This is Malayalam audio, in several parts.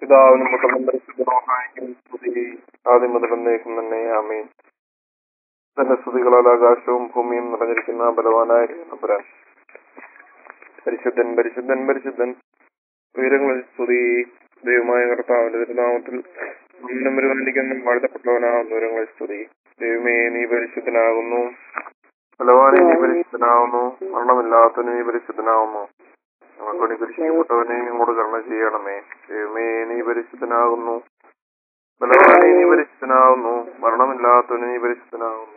പിതാവിനും പുത്രനും പരിശുദ്ധമായിരിക്കും സ്തുതി ആദ്യം മുതൽ എന്നേക്കും തന്നെ ആമേൻ തന്റെ സ്തുതികളാൽ ആകാശവും ഭൂമിയും നിറഞ്ഞിരിക്കുന്ന ബലവാനായ നമ്പുരാൻ പരിശുദ്ധൻ പരിശുദ്ധൻ പരിശുദ്ധൻ ഉയരങ്ങളിൽ സ്തുതി ദൈവമായ കർത്താവിന്റെ തിരുനാമത്തിൽ ഒന്നിനും പരിപാലിക്കുന്ന വാഴ്ത്തപ്പെട്ടവനാകുന്ന ഉയരങ്ങളിൽ സ്തുതി ദൈവമേ നീ പരിശുദ്ധനാകുന്നു ബലവാനെ നീ പരിശുദ്ധനാകുന്നു മരണമില്ലാത്തവന് നീ പരിശുദ്ധനാകുന്നു ഞങ്ങൾക്ക് വേണ്ടി പരിശുദ്ധപ്പെട്ടവനെ ഞങ്ങളോട് കരുണ ചെയ്യണമേ ദൈവമേ നീ പരിശുദ്ധനാകുന്നു ബലവാനെ നീ പരിശുദ്ധനാകുന്നു മരണമില്ലാത്തവന് നീ പരിശുദ്ധനാകുന്നു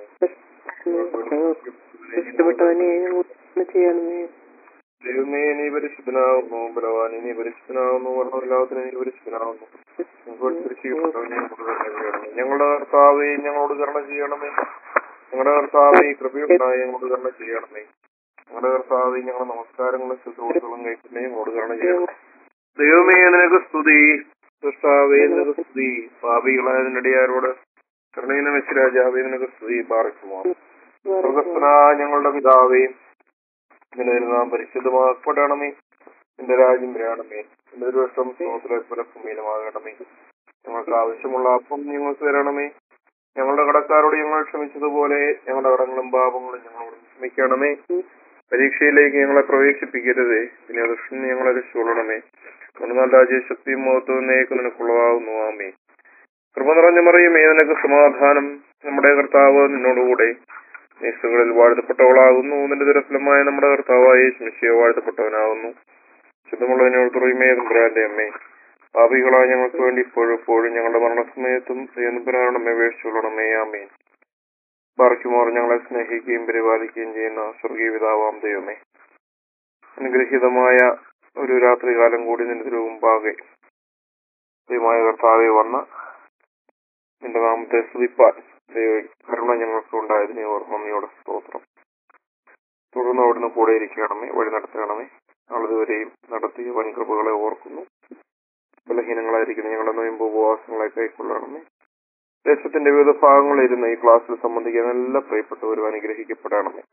ഇഷ്ടപ്പെട്ടവനെ ഞങ്ങൾ ചെയ്യണമേ ദൈവമേ നീ പരിശുദ്ധനാകുന്നു ബലവാനെ നീ പരിശുദ്ധനാകുന്നു മരണമില്ലാത്തവന് നീ പരിശുദ്ധനാകുന്നു ഞങ്ങൾക്ക് വേണ്ടി പരിശുദ്ധപ്പെട്ടവനെ ഞങ്ങളോട് കരുണ ചെയ്യണമേ ഞങ്ങളുടെ കർത്താവെ ഞങ്ങളോട് കരുണ ചെയ്യണമേ ഞങ്ങളുടെ കർത്താവെ കൃപയുണ്ടായി ഞങ്ങളോട് കരുണ ചെയ്യണമേ ഞങ്ങളുടെ കർത്താവെ ഞങ്ങളുടെ നമസ്കാരങ്ങളും ശുശ്രൂഷകളും കഴിക്കുന്നേ ഞങ്ങളോട് കരുണ ചെയ്യണം ദൈവമേ നിനക്ക് സ്തുതി കർത്താവേ നിനക്ക് സ്തുതി പാപികളായതിനിടയാരോട് കരുണയിന വെച്ച് രാജാവേ നിനക്ക് സ്തുതി പാർക്കുമോ സ്വർഗസ്ഥനായ ഞങ്ങളുടെ പിതാവേ നിന്റെ നാം പരിശുദ്ധമാക്കപ്പെടണമേ നിന്റെ രാജ്യം വരണമേ നിന്റെ ദിവസം സ്രോതത്തിലെ പുലഭൂമിയിലുമാകണമേ ഞങ്ങൾക്ക് ആവശ്യമുള്ള അപ്പം ഞങ്ങൾക്ക് തരണമേ ഞങ്ങളുടെ കടക്കാരോട് ഞങ്ങൾ ക്ഷമിച്ചതുപോലെ ഞങ്ങളുടെ കടങ്ങളും പാപങ്ങളും ഞങ്ങളോട് ക്ഷമിക്കണമേ പരീക്ഷയിലേക്ക് ഞങ്ങളെ പ്രവേശിപ്പിക്കരുതേ പിന്നെ ദുഷ്ടൻ ഞങ്ങളെ രക്ഷപ്പെടണമേ ഒന്നാം രാജ്യശക്തിയും മഹത്വവും നേക്ക് നിനക്കുള്ളതാകുന്നു ആമേ കൃപ നിറഞ്ഞ മറിയുമേ നിനക്ക് സമാധാനം നമ്മുടെ കർത്താവ് നിന്നോടുകൂടെ നിസ്തുകളിൽ വാഴ്ത്തപ്പെട്ടവളാകുന്നു നിന്റെ ദുരഫലമായ നമ്മുടെ കർത്താവായ ശമിശയോ വാഴ്ത്തപ്പെട്ടവനാകുന്നു ശുദ്ധമുള്ളതിനോട് തുറയുമേ തമ്പുരാന്റെ അമ്മേ പാപികളായ ഞങ്ങൾക്ക് വേണ്ടി ഇപ്പോഴും എപ്പോഴും ഞങ്ങളുടെ മരണസമയത്തും ദൈവപുരാണമേ വേഷിച്ചുകൊള്ളണമേ ആമേൻ ബാർക്കുമോർ ഞങ്ങളെ സ്നേഹിക്കുകയും പരിപാലിക്കുകയും ചെയ്യുന്ന സ്വർഗീയ പിതാവാം ദൈവമേ അനുഗ്രഹീതമായ ഒരു രാത്രികാലം കൂടി നിന്റെ മുമ്പാകെ ദൈവമായ കർത്താവെ വന്ന നിന്റെ നാമത്തെ സ്തുതിപ്പാൻ ദൈവ കരുണ ഞങ്ങൾക്ക് ഉണ്ടായതിനെ ഓർ നന്ദിയോടെ സ്തോത്രം തുടർന്ന് അവിടുന്ന് കൂടെ ഇരിക്കണമേ വഴി നടത്തണമേ നാളിതുവരെയും നടത്തിയ വൻകൃപകളെ ഓർക്കുന്നു ബലഹീനങ്ങളായിരിക്കുന്ന ഞങ്ങളുടെ നോയമ്പ് ഉപവാസങ്ങളെ കൈക്കൊള്ളണമേ ദേശത്തിന്റെ വിവിധ ഭാഗങ്ങളിൽ ഇരുന്ന് ഈ ക്ലാസ്സിൽ സംബന്ധിക്കാൻ എല്ലാ പ്രിയപ്പെട്ടവരും അനുഗ്രഹിക്കപ്പെടണമേ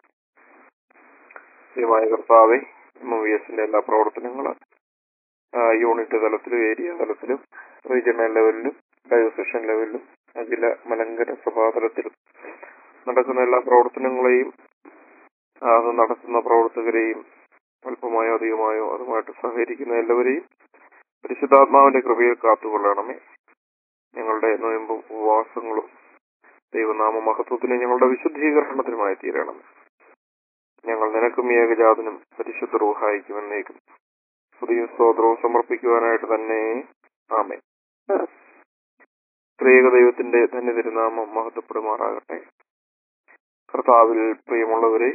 ദൈവമായ കർത്താവെ എം വി എസിന്റെ എല്ലാ പ്രവർത്തനങ്ങളും യൂണിറ്റ് തലത്തിലും ഏരിയ തലത്തിലും റീജിയണൽ ലെവലിലും ഡയോസെഷൻ ലെവലിലും അഖില മലങ്കര സഭാതലത്തിലും നടക്കുന്ന എല്ലാ പ്രവർത്തനങ്ങളെയും അത് നടത്തുന്ന പ്രവർത്തകരെയും അല്പമായോ അധികമായോ അതുമായിട്ട് സഹകരിക്കുന്ന എല്ലാവരെയും പരിശുദ്ധാത്മാവിന്റെ കൃപയിൽ കാത്തുകൊള്ളണമേ ഞങ്ങളുടെ നോയമ്പും ഉപവാസങ്ങളും ദൈവനാമ മഹത്വത്തിന് ഞങ്ങളുടെ വിശുദ്ധീകരണത്തിനുമായി തീരണമേ ഞങ്ങൾ നിനക്കും ഏകജാതനും പരിശുദ്ധ റൂഹായിക്കും എന്നേക്കും പുതിയ സ്തോത്രവും സമർപ്പിക്കുവാനായിട്ട് തന്നെ ആമേ ത്രിയേക ദൈവത്തിന്റെ തന്നെ തിരുനാമം മഹത്വപ്പെടുമാറാകട്ടെ കർത്താവിൽ പ്രിയമുള്ളവരെ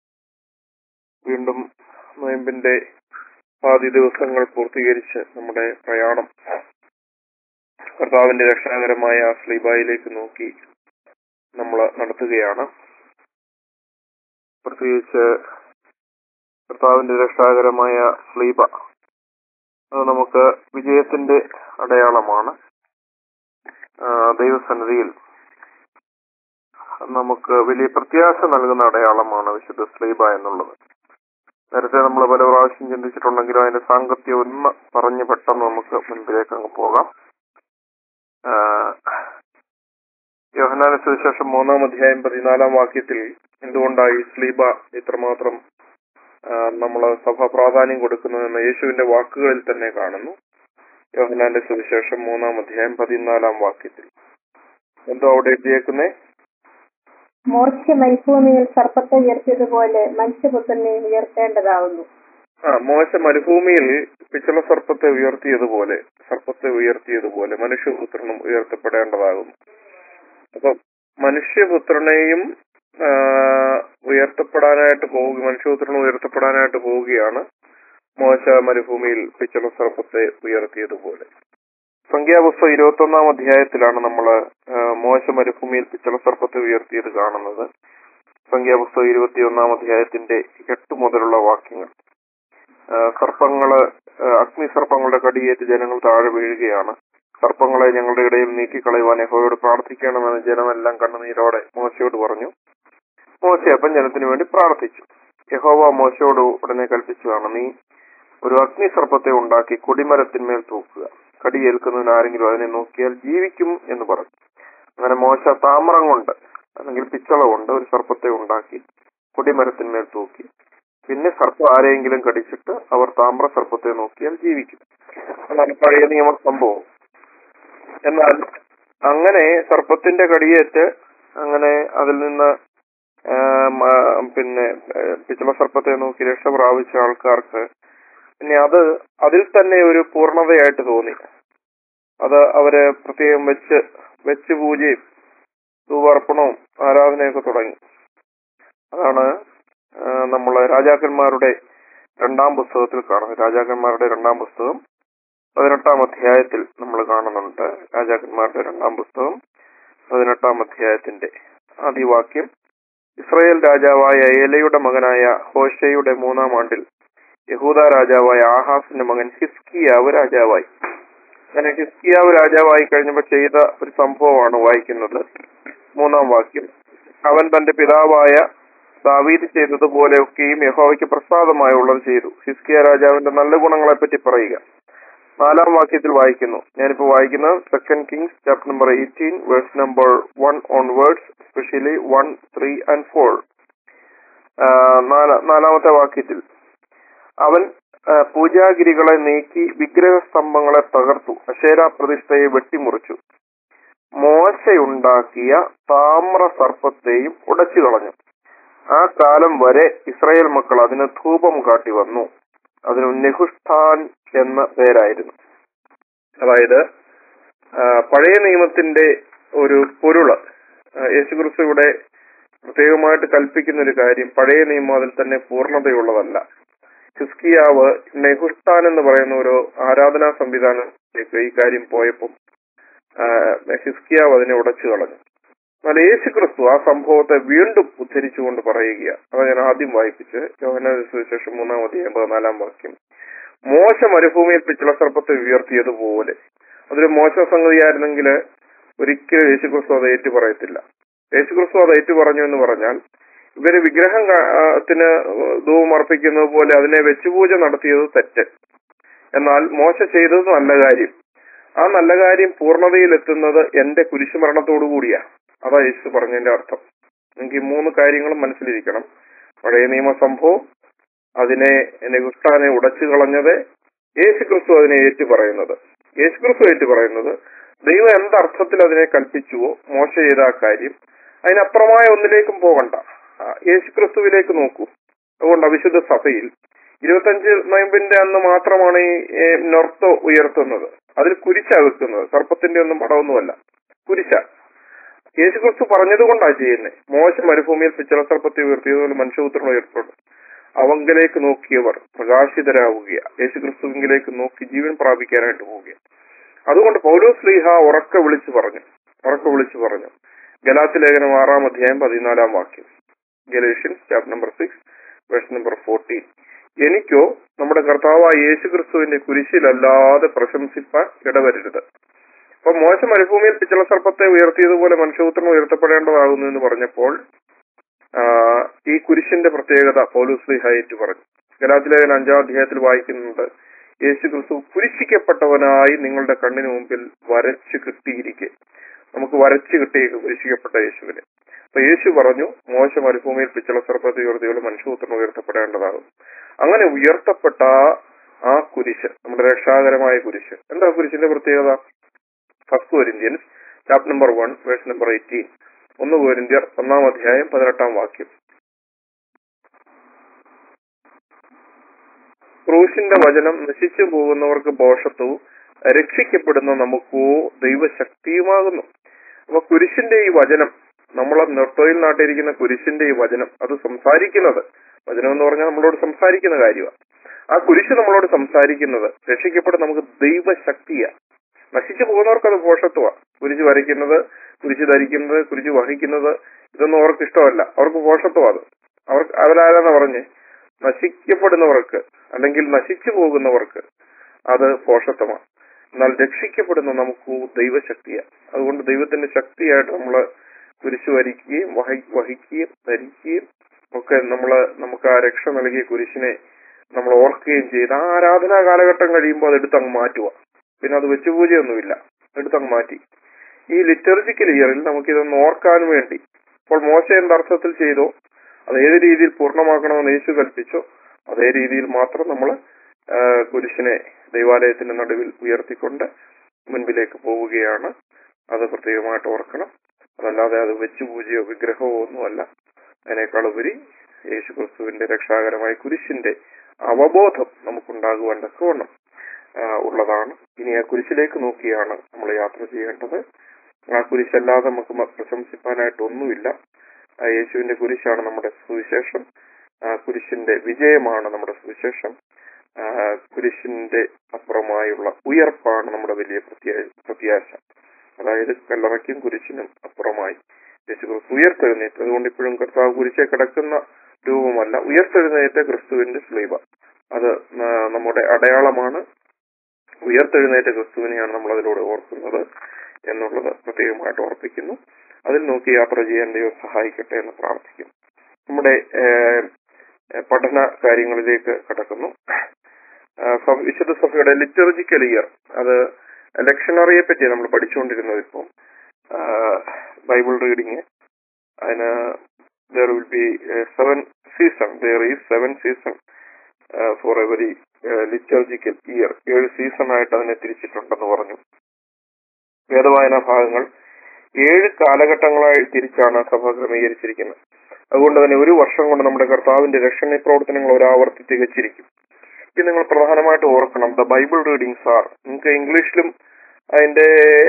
വീണ്ടും നോയമ്പിന്റെ ആദ്യ ദിവസങ്ങൾ പൂർത്തീകരിച്ച് നമ്മുടെ പ്രയാണം കർത്താവിന്റെ രക്ഷാകരമായ സ്ലീബായിലേക്ക് നോക്കി നമ്മൾ നടത്തുകയാണ് പ്രത്യേകിച്ച് കർത്താവിന്റെ രക്ഷാകരമായ സ്ലീബ അത് നമുക്ക് വിജയത്തിന്റെ അടയാളമാണ് ദൈവസന്നിധിയിൽ നമുക്ക് വലിയ പ്രത്യാശ നൽകുന്ന അടയാളമാണ് വിശുദ്ധ സ്ലീബ എന്നുള്ളത് നേരത്തെ നമ്മൾ പല പ്രാവശ്യം ചിന്തിച്ചിട്ടുണ്ടെങ്കിലും അതിന്റെ സാങ്കത്യം ഒന്ന് പറഞ്ഞ് പെട്ടെന്ന് നമുക്ക് മുൻപിലേക്ക് അങ്ങ് പോകാം യോഹനാന സുവിശേഷം മൂന്നാം അധ്യായം പതിനാലാം വാക്യത്തിൽ എന്തുകൊണ്ടായി സ്ലീബ ഇത്രമാത്രം നമ്മൾ സഭ പ്രാധാന്യം കൊടുക്കുന്നതെന്ന് യേശുവിന്റെ വാക്കുകളിൽ തന്നെ കാണുന്നു യോഹനാന്റെ സുവിശേഷം മൂന്നാം അധ്യായം പതിനാലാം വാക്യത്തിൽ എന്തോ അവിടെ എഴുതിയേക്കുന്നേ മോർച്ച മരുഭൂമിയിൽ സർപ്പത്തെ ഉയർത്തിയതുപോലെ മനുഷ്യപുത്രനെ ഉയർത്തേണ്ടതാവുന്നു ആ മോശ മരുഭൂമിയിൽ പിച്ചള സർപ്പത്തെ ഉയർത്തിയതുപോലെ സർപ്പത്തെ ഉയർത്തിയതുപോലെ മനുഷ്യപുത്രനും ഉയർത്തപ്പെടേണ്ടതാകുന്നു അപ്പൊ മനുഷ്യപുത്രനെയും ഉയർത്തപ്പെടാനായിട്ട് പോവുക മനുഷ്യപുത്രനും ഉയർത്തപ്പെടാനായിട്ട് പോവുകയാണ് മോശ മരുഭൂമിയിൽ പിച്ചള സർപ്പത്തെ ഉയർത്തിയതുപോലെ സംഖ്യാപുസ്തകം ഇരുപത്തി ഒന്നാം അധ്യായത്തിലാണ് നമ്മൾ മോശ മരുഭൂമിയിൽ പിച്ചള സർപ്പത്തെ ഉയർത്തിയത് കാണുന്നത് സംഖ്യാപുസ്തകം ഇരുപത്തിയൊന്നാം അധ്യായത്തിന്റെ എട്ട് മുതലുള്ള വാക്യങ്ങൾ സർപ്പങ്ങള് അഗ്നിസർപ്പങ്ങളുടെ കടിയേറ്റ് ജനങ്ങൾ താഴെ വീഴുകയാണ് സർപ്പങ്ങളെ ഞങ്ങളുടെ ഇടയിൽ നീക്കിക്കളയുവാൻ യഹോയോട് പ്രാർത്ഥിക്കണമെന്ന് ജനമെല്ലാം കണ്ണുനീരോടെ മോശയോട് പറഞ്ഞു മോശ അപ്പം ജനത്തിന് വേണ്ടി പ്രാർത്ഥിച്ചു യഹോവ മോശയോട് ഉടനെ കൽപ്പിച്ചതാണ് നീ ഒരു അഗ്നിസർപ്പത്തെ ഉണ്ടാക്കി കൊടിമരത്തിന്മേൽ തൂക്കുക കടിയേൽക്കുന്നതിന് ആരെങ്കിലും അതിനെ നോക്കിയാൽ ജീവിക്കും എന്ന് പറഞ്ഞു അങ്ങനെ മോശ താമ്രം കൊണ്ട് അല്ലെങ്കിൽ പിച്ചള കൊണ്ട് ഒരു സർപ്പത്തെ ഉണ്ടാക്കി കൊടിമരത്തിന്മേൽ തൂക്കി പിന്നെ സർപ്പം ആരെയെങ്കിലും കടിച്ചിട്ട് അവർ താമ്ര സർപ്പത്തെ നോക്കിയാൽ ജീവിക്കും അതാണ് പഴയ നിയമ സംഭവം എന്നാൽ അങ്ങനെ സർപ്പത്തിന്റെ കടിയേറ്റ് അങ്ങനെ അതിൽ നിന്ന് ആം, ആ, പിന്നെ ഏഹ്, പിച്ചള സർപ്പത്തെ നോക്കി രക്ഷ പ്രാപിച്ച ആൾക്കാർക്ക് പിന്നെ അത് അതിൽ തന്നെ ഒരു പൂർണ്ണതയായിട്ട് തോന്നി അത് അവര് പ്രത്യേകം വെച്ച് വെച്ച് പൂജയും ധൂപാർപ്പണവും ആരാധനയൊക്കെ തുടങ്ങി അതാണ് ആ, നമ്മള് രാജാക്കന്മാരുടെ രണ്ടാം പുസ്തകത്തിൽ കാണുന്നത് രാജാക്കന്മാരുടെ രണ്ടാം പുസ്തകം പതിനെട്ടാം അധ്യായത്തിൽ നമ്മൾ കാണുന്നുണ്ട് രാജാക്കന്മാരുടെ രണ്ടാം പുസ്തകം പതിനെട്ടാം അധ്യായത്തിന്റെ ആദിവാക്യം ഇസ്രയേൽ രാജാവായ ഏലയുടെ മകനായ ഹോഷയുടെ മൂന്നാം ആണ്ടിൽ യഹൂദ രാജാവായ ആഹാസിന്റെ മകൻ ഹിസ്കിയാവ് രാജാവായി അങ്ങനെ ഹിസ്കിയാവ് രാജാവായി കഴിഞ്ഞപ്പോൾ ചെയ്ത ഒരു സംഭവമാണ് വായിക്കുന്നത് മൂന്നാം വാക്യം അവൻ തന്റെ പിതാവായ ദാവീദ് ചെയ്തതുപോലെയൊക്കെയും യഹോവയ്ക്ക് പ്രസാദമായുള്ളത് ചെയ്തു ഹിസ്കിയ രാജാവിന്റെ നല്ല ഗുണങ്ങളെ പറ്റി പറയുക നാലാം വാക്യത്തിൽ വായിക്കുന്നു ഞാനിപ്പോ വായിക്കുന്നത് second Kings chapter number eighteen verse number one on words specially one three and four നാലാമത്തെ വാക്യത്തിൽ അവൻ ആ, പൂജാഗിരികളെ നീക്കി വിഗ്രഹ സ്തംഭങ്ങളെ തകർത്തു അശേര പ്രതിഷ്ഠയെ വെട്ടിമുറിച്ചു മോശയുണ്ടാക്കിയ താമ്ര സർപ്പത്തെയും ഉടച്ചു കളഞ്ഞു ആ കാലം വരെ ഇസ്രായേൽ മക്കൾ അതിന് ധൂപം കാട്ടി വന്നു അതിന് നെഹുഷ്ഠാൻ എന്ന പേരായിരുന്നു അതായത് ആ, പഴയ നിയമത്തിന്റെ ഒരു പൊരുള് ആ, യേശുക്രിസ്തു ഇവിടെ പ്രത്യേകമായിട്ട് കൽപ്പിക്കുന്ന ഒരു കാര്യം പഴയ നിയമം അതിൽ തന്നെ പൂർണ്ണതയുള്ളതല്ല ഹിസ്കിയാവ് നെഹുഷ്ഠാൻ എന്ന് പറയുന്ന ഒരു ആരാധനാ സംവിധാനത്തിലേക്ക് ഈ കാര്യം പോയപ്പോൾ ആ, ഹിസ്കിയാവ് അതിനെ ഉടച്ചു കളഞ്ഞു എന്നാൽ യേശു ക്രിസ്തു ആ സംഭവത്തെ വീണ്ടും ഉദ്ധരിച്ചുകൊണ്ട് പറയുക അത് ഞാൻ ആദ്യം വായിപ്പിച്ച് യോഹന സുവിശേഷം മൂന്നാം അധ്യായം പതിനാലാം വാക്യം മോശ മരുഭൂമിയിൽ പിച്ചള സർപ്പത്തെ ഉയർത്തിയതുപോലെ അതൊരു മോശ സംഗതിയായിരുന്നെങ്കിൽ ഒരിക്കലും യേശു ക്രിസ്തു അത് ഏറ്റു പറയത്തില്ല യേശു ക്രിസ്തു അത് ഏറ്റു പറഞ്ഞു എന്ന് പറഞ്ഞാൽ ഇവര് വിഗ്രഹം കാ- ആ, ത്തിന് ധൂപം അർപ്പിക്കുന്നത് പോലെ അതിനെ വെച്ചുപൂജ നടത്തിയത് തെറ്റ് എന്നാൽ മോശ ചെയ്തത് നല്ല കാര്യം ആ നല്ല കാര്യം പൂർണ്ണതയിൽ എത്തുന്നത് എന്റെ കുരിശുമരണത്തോടു കൂടിയാ അതാ യേശു പറഞ്ഞതിന്റെ അർത്ഥം നിങ്ങൾക്ക് ഈ മൂന്ന് കാര്യങ്ങളും മനസ്സിലിരിക്കണം പഴയ നിയമ സംഭവം അതിനെ നെഗുഷ്ടാനെ ഉടച്ചു കളഞ്ഞത് യേശു ക്രിസ്തു അതിനെ ഏറ്റു പറയുന്നത് യേശു ക്രിസ്തു ഏറ്റു പറയുന്നത് ദൈവം എന്തർത്ഥത്തിൽ അതിനെ കൽപ്പിച്ചുവോ മോശ ചെയ്ത ആ കാര്യം അതിനപ്പുറമായ ഒന്നിലേക്കും പോകണ്ട ആ, യേശു ക്രിസ്തുവിലേക്ക് നോക്കൂ അതുകൊണ്ട് അവിശുദ്ധ സഭയിൽ ഇരുപത്തഞ്ച് നോയമ്പിന്റെ അന്ന് മാത്രമാണ് ഈ ഏ, നൊർത്ത് ഉയർത്തുന്നത് അതിൽ കുരിശാ വെക്കുന്നത് സർപ്പത്തിന്റെ ഒന്നും പടമൊന്നുമല്ല കുരിശ യേശുക്രിസ്തു പറഞ്ഞത് കൊണ്ടാണ് ചെയ്യുന്നത് മോശ മരുഭൂമിയിൽ പിച്ചള സർപ്പത്തെ ഉയർത്തിയതുപോലെ മനുഷ്യപുത്രൻ ഉയർത്തുന്നു അവങ്കിലേക്ക് നോക്കിയവർ പ്രകാശിതരാവുക യേശുക്രിസ്തുവിലേക്ക് നോക്കി ജീവൻ പ്രാപിക്കാനായിട്ട് പോവുക അതുകൊണ്ട് പൗലോസ് ലീഹ ഉറക്കെ വിളിച്ചു പറഞ്ഞു ഉറക്കെ വിളിച്ചു പറഞ്ഞു ഗലാത്തി ലേഖനം ആറാം അധ്യായം പതിനാലാം വാക്യം Galatians chapter number six verse number fourteen എനിക്കോ നമ്മുടെ കർത്താവായ യേശു ക്രിസ്തുവിന്റെ കുരിശിലല്ലാതെ പ്രശംസിപ്പാൻ ഇടവരരുത് അപ്പൊ മോശ മരുഭൂമിയിൽ പിച്ചള സർപ്പത്തെ ഉയർത്തിയതുപോലെ മനുഷ്യപുത്രൻ ഉയർത്തപ്പെടേണ്ടതാകുന്നു എന്ന് പറഞ്ഞപ്പോൾ ആ, ഈ കുരിശിന്റെ പ്രത്യേകത പൗലൂസ് ലിഹായിട്ട് പറഞ്ഞു ഗലാത്തിലേഖൻ അഞ്ചാം അധ്യായത്തിൽ വായിക്കുന്നുണ്ട് യേശു ക്രിസ്തു കുരിശിക്കപ്പെട്ടവനായി നിങ്ങളുടെ കണ്ണിന് മുമ്പിൽ വരച്ചു കിട്ടിയിരിക്കെ നമുക്ക് വരച്ചു കിട്ടിയ കുരിശിക്കപ്പെട്ട യേശുവിനെ അപ്പൊ യേശു പറഞ്ഞു മോശ മരുഭൂമിയിൽ പിച്ചള സർപ്പത്തെ ഉയർത്തിയോളം മനുഷ്യപുത്രൻ ഉയർത്തപ്പെടേണ്ടതാകും അങ്ങനെ ഉയർത്തപ്പെട്ട ആ കുരിശ് നമ്മുടെ രക്ഷാകരമായ കുരിശ് എന്താ കുരിശിന്റെ പ്രത്യേകത first Corinthians chapter number one verse number eighteen ഒന്ന് കോരിന്ത്യർ ഒന്നാം അധ്യായം പതിനെട്ടാം വാക്യം ക്രൂശിന്റെ വചനം നശിച്ചു പോകുന്നവർക്ക് ബോഷത്വവും രക്ഷിക്കപ്പെടുന്ന നമുക്കോ ദൈവശക്തിയുമാകുന്നു അപ്പൊ കുരിശിന്റെ ഈ വചനം നമ്മളെ നിർത്തയിൽ നാട്ടിരിക്കുന്ന കുരിശിന്റെ ഈ വചനം അത് സംസാരിക്കുന്നത് വചനം എന്ന് പറഞ്ഞാൽ നമ്മളോട് സംസാരിക്കുന്ന കാര്യമാണ് ആ കുരിശ് നമ്മളോട് സംസാരിക്കുന്നത് രക്ഷിക്കപ്പെടുന്ന നമുക്ക് ദൈവശക്തിയാ നശിച്ചു പോകുന്നവർക്ക് അത് പോഷത്വമാണ് കുരിശ് വരയ്ക്കുന്നത് കുരിശ് ധരിക്കുന്നത് കുരിശ് വഹിക്കുന്നത് ഇതൊന്നും അവർക്ക് ഇഷ്ടമല്ല അവർക്ക് പോഷത്വം അത് അവർക്ക് അവരാരാന്ന് പറഞ്ഞ് നശിക്കപ്പെടുന്നവർക്ക് അല്ലെങ്കിൽ നശിച്ചു പോകുന്നവർക്ക് അത് പോഷത്വമാണ് എന്നാൽ രക്ഷിക്കപ്പെടുന്ന നമുക്ക് ദൈവശക്തിയാണ് അതുകൊണ്ട് ദൈവത്തിന്റെ ശക്തിയായിട്ട് നമ്മൾ കുരിശ് വരിക്കുകയും വഹി- വഹിക്കുകയും ധരിക്കുകയും ഒക്കെ നമ്മള് നമുക്ക് ആ രക്ഷ നൽകിയ കുരിശിനെ നമ്മൾ ഓർക്കുകയും ചെയ്ത് ആ ആരാധനാ കാലഘട്ടം കഴിയുമ്പോൾ അതെടുത്ത് അങ്ങ് മാറ്റുക പിന്നെ അത് വെച്ച് പൂജയൊന്നുമില്ല എടുത്തങ്ങ് മാറ്റി ഈ ലിറ്റർജിക്കൽ ഇയറിൽ നമുക്കിതൊന്ന് ഓർക്കാൻ വേണ്ടി അപ്പോൾ മോശ എന്തർത്ഥത്തിൽ ചെയ്തോ അത് ഏത് രീതിയിൽ പൂർണ്ണമാക്കണമെന്ന് യേശു കൽപ്പിച്ചോ അതേ രീതിയിൽ മാത്രം നമ്മൾ കുരിശിനെ ദൈവാലയത്തിന്റെ നടുവിൽ ഉയർത്തിക്കൊണ്ട് മുൻപിലേക്ക് പോവുകയാണ് അത് പ്രത്യേകമായിട്ട് ഓർക്കണം അതല്ലാതെ അത് വെച്ച് പൂജയോ വിഗ്രഹമോ ഒന്നുമല്ല അതിനേക്കാൾ ഉപരി യേശു ക്രിസ്തുവിന്റെ രക്ഷാകരമായ കുരിശിന്റെ അവബോധം നമുക്കുണ്ടാകുവാൻ തക്കവണ്ണം ആ, ഉള്ളതാണ് ഇനി ആ കുരിശിലേക്ക് നോക്കിയാണ് നമ്മൾ യാത്ര ചെയ്യേണ്ടത് ആ കുരിശല്ലാതെ നമുക്ക് മ- പ്രശംസിപ്പാനായിട്ട് ഒന്നുമില്ല ആ യേശുവിന്റെ കുരിശാണ് നമ്മുടെ സുവിശേഷം ആ കുരിശിന്റെ വിജയമാണ് നമ്മുടെ സുവിശേഷം ആ കുരിശിന്റെ അപ്പുറമായുള്ള ഉയർപ്പാണ് നമ്മുടെ വലിയ പ്രത്യാ- പ്രത്യാശ അതായത് കല്ലറയ്ക്കും കുരിശിനും അപ്പുറമായി യേശു ക്രിസ്തു ഉയർത്തെഴുന്നേറ്റ് അതുകൊണ്ട് ഇപ്പോഴും കർത്താവ് കുരിശെ കിടക്കുന്ന രൂപമല്ല ഉയർത്തെഴുന്നേറ്റ ക്രിസ്തുവിന്റെ സ്ലീവ അത് ന- നമ്മുടെ അടയാളമാണ് ഉയർത്തെഴുന്നേറ്റ ക്രിസ്തുവിനെയാണ് നമ്മൾ അതിലൂടെ ഓർക്കുന്നത് എന്നുള്ളത് പ്രത്യേകമായിട്ട് ഓർപ്പിക്കുന്നു അതിൽ നോക്കി യാത്ര ചെയ്യാൻ ദൈവം സഹായിക്കട്ടെ എന്ന് പ്രാർത്ഥിക്കുന്നു നമ്മുടെ ഏഹ്, ഏഹ്, പഠന കാര്യങ്ങളിലേക്ക് കടക്കുന്നു ആഹ് സഭ- വിശുദ്ധ സഭയുടെ ലിറ്റർജിക്കൽ ഇയർ അത് ലക്ഷണറിയെ പറ്റി നമ്മൾ പഠിച്ചുകൊണ്ടിരുന്നത് ഇപ്പം ബൈബിൾ റീഡിങ് അതിന് there will be seven season there is seven season for every liturgical year ഏഴ് സീസൺ ആയിട്ട് അതിനെ തിരിച്ചിട്ടുണ്ടെന്ന് പറഞ്ഞു വേദവായന ഭാഗങ്ങൾ ഏഴ് കാലഘട്ടങ്ങളായി തിരിച്ചാണ് സഭ ക്രമീകരിച്ചിരിക്കുന്നത് അതുകൊണ്ട് തന്നെ ഒരു വർഷം കൊണ്ട് നമ്മുടെ കർത്താവിന്റെ രക്ഷണ പ്രവർത്തനങ്ങൾ ഒരാവർത്തി തികച്ചിരിക്കും ഇത് നിങ്ങൾ പ്രധാനമായിട്ട് ഓർക്കണം ദ ബൈബിൾ റീഡിങ്സ് ആർ നിങ്ങൾക്ക് ഇംഗ്ലീഷിലും അതിന്റെ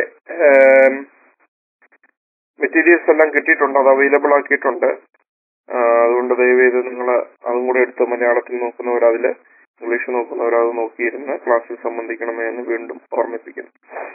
മെറ്റീരിയൽസ് എല്ലാം കിട്ടിയിട്ടുണ്ട് അത് അവൈലബിൾ ആക്കിയിട്ടുണ്ട് ആ, അതുകൊണ്ട് ദയവേത് നിങ്ങൾ അതും കൂടെ എടുത്ത് മലയാളത്തിൽ നോക്കുന്നവർ അതിൽ ഇംഗ്ലീഷ് നോക്കുന്നവർ അത് നോക്കിയിരുന്ന് ക്ലാസ്സിൽ സംബന്ധിക്കണമേ എന്ന് വീണ്ടും ഓർമ്മിപ്പിക്കുന്നു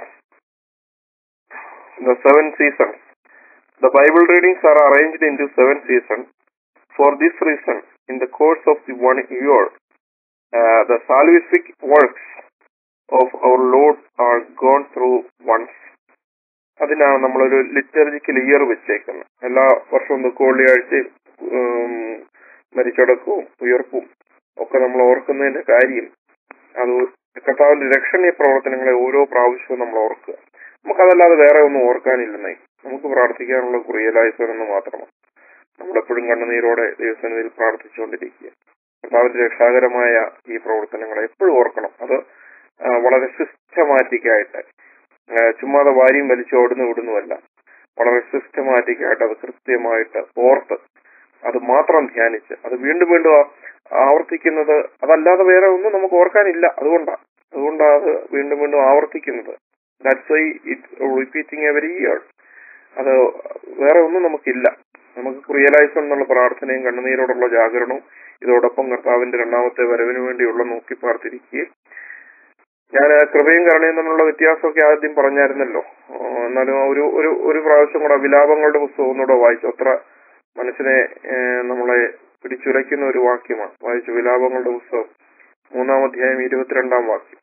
The seven seasons. The Bible readings are arranged into seven seasons. For this reason, in the course of the one year, uh, the salvific works of our Lord are gone through once. അതിനാണ് നമ്മളൊരു ലിറ്റർജിക്കൽ ഇയർ വെച്ചേക്കുന്നത് എല്ലാ വർഷവും ദുഃഖവെള്ളിയാഴ്ചയും ഉം, മരിച്ചടക്കവും ഉയർപ്പും ഒക്കെ നമ്മൾ ഓർക്കുന്നതിന്റെ കാര്യം അത് കർത്താവിന്റെ രക്ഷണീയ പ്രവർത്തനങ്ങളെ ഓരോ പ്രാവശ്യവും നമ്മൾ ഓർക്കുക നമുക്കതല്ലാതെ വേറെ ഒന്നും ഓർക്കാനില്ലെന്നേ നമുക്ക് പ്രാർത്ഥിക്കാനുള്ള കുറിയലായുസൻ എന്ന് മാത്രമാണ് നമ്മളെപ്പോഴും കണ്ണുനീരോടെ ദൈവസന്നിധിയിൽ പ്രാർത്ഥിച്ചുകൊണ്ടിരിക്കുക കർത്താവിന്റെ രക്ഷാകരമായ ഈ പ്രവർത്തനങ്ങളെ എപ്പോഴും ഓർക്കണം അത് ആ, വളരെ സിസ്റ്റമാറ്റിക് ആയിട്ട് ആ, ചുമ്മാതെ വാരിയും വലിച്ചോടുന്നു വിടുന്നുമല്ല വളരെ സിസ്റ്റമാറ്റിക് ആയിട്ട് അത് കൃത്യമായിട്ട് ഓർത്ത് അത് മാത്രം ധ്യാനിച്ച് അത് വീണ്ടും വീണ്ടും ആ- ആവർത്തിക്കുന്നത് അതല്ലാതെ വേറെ ഒന്നും നമുക്ക് ഓർക്കാനില്ല അതുകൊണ്ടാണ് അതുകൊണ്ടാണ് അത് വീണ്ടും വീണ്ടും ആവർത്തിക്കുന്നത് that's why it repeating every year അത് വേറെ ഒന്നും നമുക്കില്ല നമുക്ക് റിയലൈസ് എന്നുള്ള പ്രാർത്ഥനയും കണ്ണുനീരോടുള്ള ജാഗരണവും ഇതോടൊപ്പം കർത്താവിന്റെ രണ്ടാമത്തെ വരവിന് വേണ്ടിയുള്ള നോക്കി പാർത്തിരിക്കുകയും ഞാൻ കൃപയും കരുണയും തമ്മിലുള്ള വ്യത്യാസമൊക്കെ ആദ്യം പറഞ്ഞായിരുന്നല്ലോ ആ, എന്നാലും ഒരു ഒരു ഒരു പ്രാവശ്യം കൂടെ വിലാപങ്ങളുടെ പുസ്തകം ഒന്നുകൂടെ വായിച്ചു അത്ര മനസ്സിനെ ഏഹ്, നമ്മളെ പിടിച്ചുലയ്ക്കുന്ന ഒരു വാക്യമാണ് വായിച്ചു വിലാപങ്ങളുടെ പുസ്തകം മൂന്നാം അധ്യായം ഇരുപത്തിരണ്ടാം വാക്യം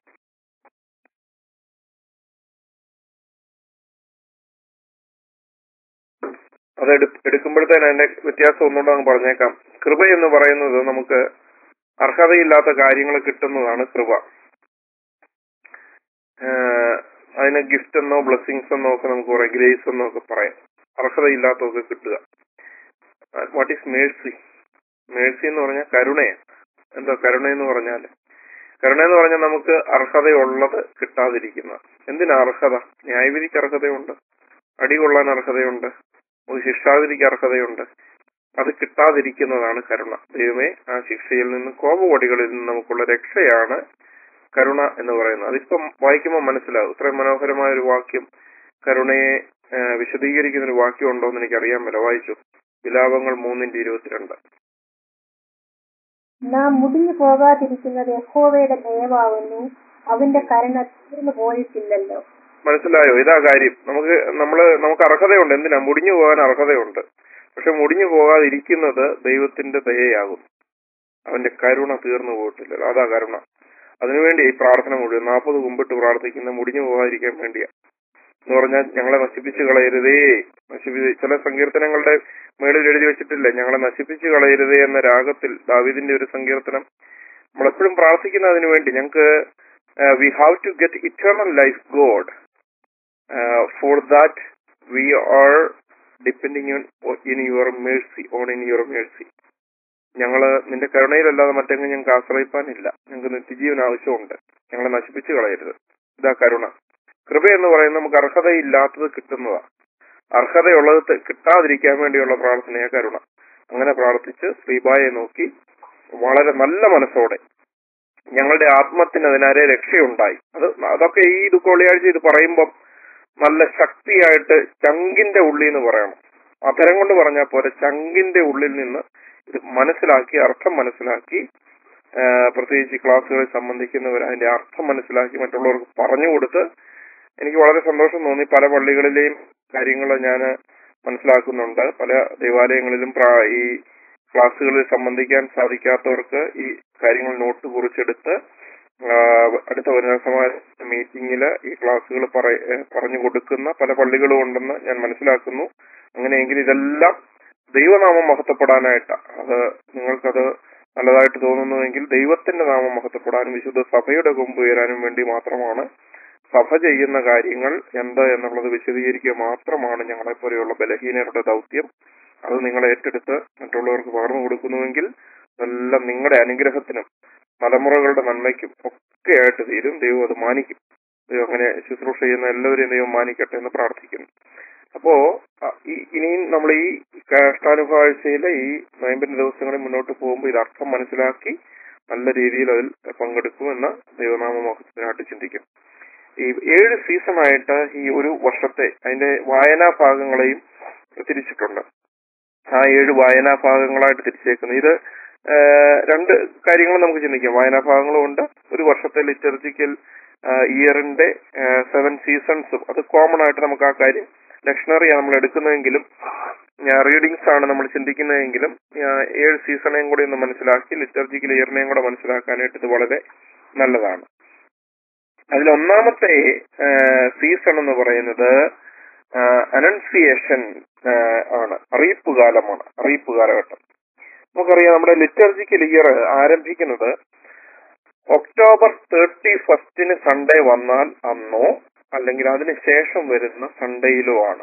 അത് എടു- എടുക്കുമ്പോഴത്തേന് അതിന്റെ വ്യത്യാസം ഒന്നുകൂടെ അങ്ങ് പറഞ്ഞേക്കാം കൃപ എന്ന് പറയുന്നത് നമുക്ക് അർഹതയില്ലാത്ത കാര്യങ്ങൾ കിട്ടുന്നതാണ് കൃപ ഏഹ് അതിന് ഗിഫ്റ്റ് എന്നോ ബ്ലെസ്സിങ്സ് എന്നോ ഒക്കെ നമുക്ക് പറയാം ഗ്രേസ് എന്നോ ഒക്കെ പറയാം അർഹതയില്ലാത്തതൊക്കെ കിട്ടുക വാട്ട് ഈസ് മേഴ്സി മേഴ്സി എന്ന് പറഞ്ഞാൽ കരുണയാണ് എന്താ കരുണ എന്ന് പറഞ്ഞാൽ കരുണ എന്ന് പറഞ്ഞാൽ നമുക്ക് അർഹതയുള്ളത് കിട്ടാതിരിക്കുന്ന എന്തിനാ അർഹത ന്യായവിധിക്ക് അർഹതയുണ്ട് അടികൊള്ളാൻ അർഹതയുണ്ട് ഒരു ശിക്ഷാവിധിക്ക് അർഹതയുണ്ട് അത് കിട്ടാതിരിക്കുന്നതാണ് കരുണ ദൈവമേ ആ ശിക്ഷയിൽ നിന്ന് കോപവടികളിൽ നിന്ന് നമുക്കുള്ള രക്ഷയാണ് കരുണ എന്ന് പറയുന്നത് അതിപ്പം വായിക്കുമ്പോൾ മനസ്സിലാവും ഇത്രയും മനോഹരമായ ഒരു വാക്യം കരുണയെ ആ, വിശദീകരിക്കുന്ന ഒരു വാക്യം ഉണ്ടോ എന്ന് എനിക്കറിയാൻ മേല വായിച്ചു വിലാപങ്ങൾ മൂന്നിന്റെ ഇരുപത്തിരണ്ട് നാം മുടിഞ്ഞു പോകാതിരിക്കുന്നത് യഹോവയുടെ ദയവാകുന്നു അവന്റെ കരുണ തീർന്നു പോയിട്ടില്ലല്ലോ മനസ്സിലായോ ഇതാ കാര്യം നമുക്ക് നമ്മള് നമുക്ക് അർഹതയുണ്ട് എന്തിനാ മുടിഞ്ഞു പോകാൻ അർഹതയുണ്ട് പക്ഷെ മുടിഞ്ഞു പോകാതിരിക്കുന്നത് ദൈവത്തിന്റെ ദയയാകും അവന്റെ കരുണ തീർന്നു പോയിട്ടില്ലല്ലോ അതാ കരുണ അതിനുവേണ്ടി ഈ പ്രാർത്ഥന മുഴുവൻ നാൽപ്പത് കുമ്പിട്ട് പ്രാർത്ഥിക്കുന്ന മുടിഞ്ഞു പോകാതിരിക്കാൻ വേണ്ടിയാ എന്ന് പറഞ്ഞാൽ ഞങ്ങളെ നശിപ്പിച്ചു കളയരുതേ നശിപ്പി ചില സങ്കീർത്തനങ്ങളുടെ മേളിൽ എഴുതി വെച്ചിട്ടില്ല ഞങ്ങളെ നശിപ്പിച്ചു കളയരുതേ എന്ന രാഗത്തിൽ ദാവീദിന്റെ ഒരു സങ്കീർത്തനം നമ്മളെപ്പോഴും പ്രാർത്ഥിക്കുന്ന അതിനു വേണ്ടി ഞങ്ങൾക്ക് we have to get eternal life God for that we are depending in your mercy on in your mercy ഞങ്ങള് നിന്റെ കരുണയിലല്ലാതെ മറ്റെങ്ങും ഞങ്ങൾക്ക് ആശ്രയിപ്പാനില്ല ഞങ്ങൾക്ക് നിത്യജീവൻ ആവശ്യമുണ്ട് ഞങ്ങളെ നശിപ്പിച്ചു കളയരുത് ഇതാ കരുണ കൃപ എന്ന് പറയുന്നത് നമുക്ക് അർഹതയില്ലാത്തത് കിട്ടുന്നതാ അർഹതയുള്ളത് ത- കിട്ടാതിരിക്കാൻ വേണ്ടിയുള്ള പ്രാർത്ഥനയാ കരുണ അങ്ങനെ പ്രാർത്ഥിച്ച് ശ്രീബായെ നോക്കി വളരെ നല്ല മനസ്സോടെ ഞങ്ങളുടെ ആത്മത്തിന് അതിനാരെ രക്ഷയുണ്ടായി അത് അതൊക്കെ ഈ ദുഃഖവെള്ളിയാഴ്ച ഇത് പറയുമ്പം നല്ല ശക്തിയായിട്ട് ചങ്കിന്റെ ഉള്ളിൽ നിന്ന് പറയണം അധരം കൊണ്ട് പറഞ്ഞാൽ പോരെ ചങ്കിന്റെ ഉള്ളിൽ നിന്ന് ഇത് മനസ്സിലാക്കി അർത്ഥം മനസ്സിലാക്കി ആ, പ്രത്യേകിച്ച് ക്ലാസ്സുകളിൽ സംബന്ധിക്കുന്നവർ അതിന്റെ അർത്ഥം മനസ്സിലാക്കി മറ്റുള്ളവർക്ക് പറഞ്ഞു കൊടുത്ത് എനിക്ക് വളരെ സന്തോഷം തോന്നി പല പള്ളികളിലെയും കാര്യങ്ങൾ ഞാൻ മനസ്സിലാക്കുന്നുണ്ട് പല ദേവാലയങ്ങളിലും പ്രാ- ഈ ക്ലാസ്സുകളിൽ സംബന്ധിക്കാൻ സാധിക്കാത്തവർക്ക് ഈ കാര്യങ്ങൾ നോട്ട് കുറിച്ചെടുത്ത് ആ, അടുത്ത വനിതാസമാജ മീറ്റിംഗിൽ ഈ ക്ലാസ്സുകൾ പറ- ഏ, പറഞ്ഞു കൊടുക്കുന്ന പല പള്ളികളും ഉണ്ടെന്ന് ഞാൻ മനസ്സിലാക്കുന്നു അങ്ങനെയെങ്കിൽ ഇതെല്ലാം ദൈവനാമം മഹത്വപ്പെടാനായിട്ട് അത് നിങ്ങൾക്കത് നല്ലതായിട്ട് തോന്നുന്നുവെങ്കിൽ ദൈവത്തിന്റെ നാമം മഹത്വപ്പെടാനും വിശുദ്ധ സഭയുടെ കൊമ്പ് ഉയരാനും വേണ്ടി മാത്രമാണ് സഭ ചെയ്യുന്ന കാര്യങ്ങൾ എന്ത് എന്നുള്ളത് വിശദീകരിക്കുക മാത്രമാണ് ഞങ്ങളെപ്പോലെയുള്ള ബലഹീനരുടെ ദൗത്യം അത് നിങ്ങൾ ഏറ്റെടുത്ത് മറ്റുള്ളവർക്ക് പകർന്നു കൊടുക്കുന്നുവെങ്കിൽ അതെല്ലാം നിങ്ങളുടെ അനുഗ്രഹത്തിനും തലമുറകളുടെ നന്മയ്ക്കും ഒക്കെ ആയിട്ട് തീരും ദൈവം അത് മാനിക്കും ദൈവം അങ്ങനെ ശുശ്രൂഷ ചെയ്യുന്ന എല്ലാവരെയും ദൈവം മാനിക്കട്ടെ എന്ന് പ്രാർത്ഥിക്കുന്നു അപ്പോ അ, ഈ ഇനിയും നമ്മൾ ഈ കഷ്ടാനുഭാഴ്ചയിലെ ഈ നോയമ്പിന്റെ ദിവസങ്ങളിൽ മുന്നോട്ട് പോകുമ്പോൾ ഇത് അർത്ഥം മനസ്സിലാക്കി നല്ല രീതിയിൽ അതിൽ പങ്കെടുക്കുമെന്ന് ദൈവനാമ മഹത്വത്തിനായിട്ട് ചിന്തിക്കും ഈ ഏഴ് സീസണായിട്ട് ഈ ഒരു വർഷത്തെ അതിന്റെ വായനാ ഭാഗങ്ങളെയും തിരിച്ചിട്ടുണ്ട് ആ ഏഴ് വായനാ ഭാഗങ്ങളായിട്ട് തിരിച്ചേക്കുന്നു ഇത് ആ, രണ്ട് കാര്യങ്ങൾ നമുക്ക് ചിന്തിക്കാം വായനാ ഭാഗങ്ങളും ഉണ്ട് ഒരു വർഷത്തെ ലിറ്റർജിക്കൽ ഇയറിന്റെ സെവൻ സീസൺസും അത് കോമൺ ആയിട്ട് നമുക്ക് ആ കാര്യം ലക്ഷണറിയാണ് നമ്മൾ എടുക്കുന്നതെങ്കിലും റീഡിങ്സ് ആണ് നമ്മൾ ചിന്തിക്കുന്നതെങ്കിലും ആ, ഏഴ് സീസണേയും കൂടി ഒന്ന് മനസ്സിലാക്കി ലിറ്റർജിക്കൽ ഇയറിനെയും കൂടെ മനസ്സിലാക്കാനായിട്ട് ഇത് വളരെ നല്ലതാണ് അതിൽ ഒന്നാമത്തെ സീസൺ എന്ന് പറയുന്നത് അനൗൺസിയേഷൻ ആണ് അറിയിപ്പ് കാലമാണ് അറിയിപ്പ് കാലഘട്ടം നമുക്കറിയാം നമ്മുടെ ലിറ്റർജിക്കൽ ഇയർ ആരംഭിക്കുന്നത് ഒക്ടോബർ തേർട്ടി ഫസ്റ്റിന് സൺഡേ വന്നാൽ അന്നോ അല്ലെങ്കിൽ അതിന് ശേഷം വരുന്ന സൺഡേയിലോ ആണ്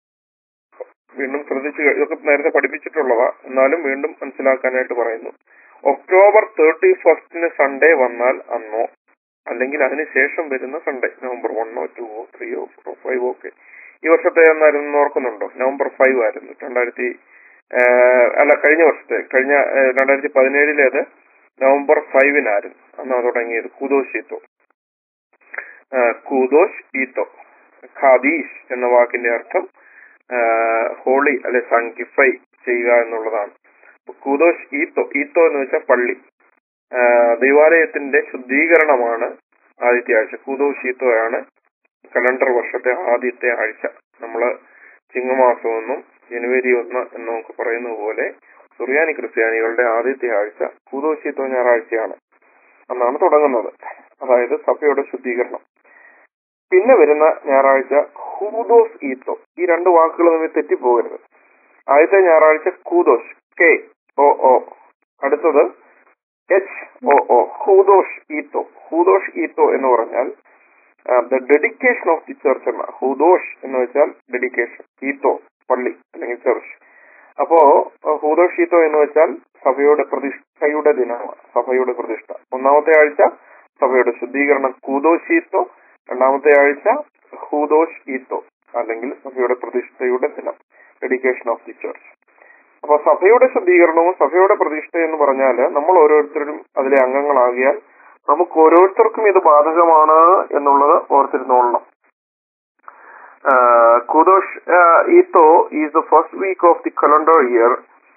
വീണ്ടും ശ്രദ്ധിച്ചു കഴി- ഇതൊക്കെ നേരത്തെ പഠിപ്പിച്ചിട്ടുള്ളതാ എന്നാലും വീണ്ടും മനസ്സിലാക്കാനായിട്ട് പറയുന്നു ഒക്ടോബർ തേർട്ടി ഫസ്റ്റിന് സൺഡേ വന്നാൽ അന്നോ അല്ലെങ്കിൽ അതിന് ശേഷം വരുന്ന സൺഡേ നവംബർ വണ്ണോ ടൂവോ ത്രീയോ ഫോറോ ഫൈവോ ഒക്കെ ഈ വർഷത്തെ എന്നായിരുന്നു ഓർക്കുന്നുണ്ടോ നവംബർ ഫൈവ് ആയിരുന്നു രണ്ടായിരത്തി ഏഹ്, അല്ല കഴിഞ്ഞ വർഷത്തെ കഴിഞ്ഞ ഏഹ്, രണ്ടായിരത്തി പതിനേഴിലേത് നവംബർ ഫൈവിനായിരുന്നു അന്ന് തുടങ്ങിയത് കുദോഷ് ഈത്തോ ഏഹ്, കുദോഷ് ഈത്തോ ഖാദീഷ് എന്ന വാക്കിന്റെ അർത്ഥം ഹോളി അല്ലെ സാങ്കിഫൈ ചെയ്യുക എന്നുള്ളതാണ് കുദോഷ് ഈത്തോ ഈത്തോ എന്ന് വെച്ചാൽ പള്ളി ആഹ് ദൈവാലയത്തിന്റെ ശുദ്ധീകരണമാണ് ആദ്യത്തെ ആഴ്ച കൂതോഷീത്വമാണ് കലണ്ടർ വർഷത്തെ ആദ്യത്തെ ആഴ്ച നമ്മള് ചിങ്ങമാസം എന്നും ജനുവരി ഒന്ന് എന്നും ഒക്കെ പറയുന്ന പോലെ സുറിയാനി ക്രിസ്ത്യാനികളുടെ ആദ്യത്തെ ആഴ്ച കൂതോഷീത്വ ഞായറാഴ്ചയാണ് അന്നാണ് തുടങ്ങുന്നത് അതായത് സഭയുടെ ശുദ്ധീകരണം പിന്നെ വരുന്ന ഞായറാഴ്ച ഹൂദോസ് ഈത്തോ ഈ രണ്ട് വാക്കുകൾ തമ്മിൽ തെറ്റിപ്പോകരുത് ആദ്യത്തെ ഞായറാഴ്ച കൂദോഷ് കെ ഒ ഒ അടുത്തത് H O O Hoodosh Eetho Hoodosh Eetho എന്ന് പറഞ്ഞാൽ the dedication of the church എന്ന ഹൂദോഷ് എന്ന് വെച്ചാൽ ഡെഡിക്കേഷൻ ഈത്തോ പള്ളി അല്ലെങ്കിൽ ചർച്ച് അപ്പോ അഹ് ഹൂദോഷ് ഈത്തോ എന്ന് വെച്ചാൽ സഭയുടെ പ്രതിഷ്ഠയുടെ ദിനമാണ് സഭയുടെ പ്രതിഷ്ഠ ഒന്നാമത്തെ ആഴ്ച സഭയുടെ ശുദ്ധീകരണം കൂദോഷീത്തോ രണ്ടാമത്തെ ആഴ്ച ഹൂദോഷ് ഈത്തോ അല്ലെങ്കിൽ സഭയുടെ പ്രതിഷ്ഠയുടെ ദിനം ഡെഡിക്കേഷൻ ഓഫ് ദി ചർച്ച് അപ്പൊ സഭയുടെ ശുദ്ധീകരണവും സഭയുടെ പ്രതിഷ്ഠ എന്ന് പറഞ്ഞാൽ നമ്മൾ ഓരോരുത്തരും അതിലെ അംഗങ്ങളാകിയാൽ നമുക്ക് ഓരോരുത്തർക്കും ഇത് ബാധകമാണ് എന്നുള്ളത് ഓർത്തിരുന്നോളണം Kudosh Eetho is the first week of the calendar year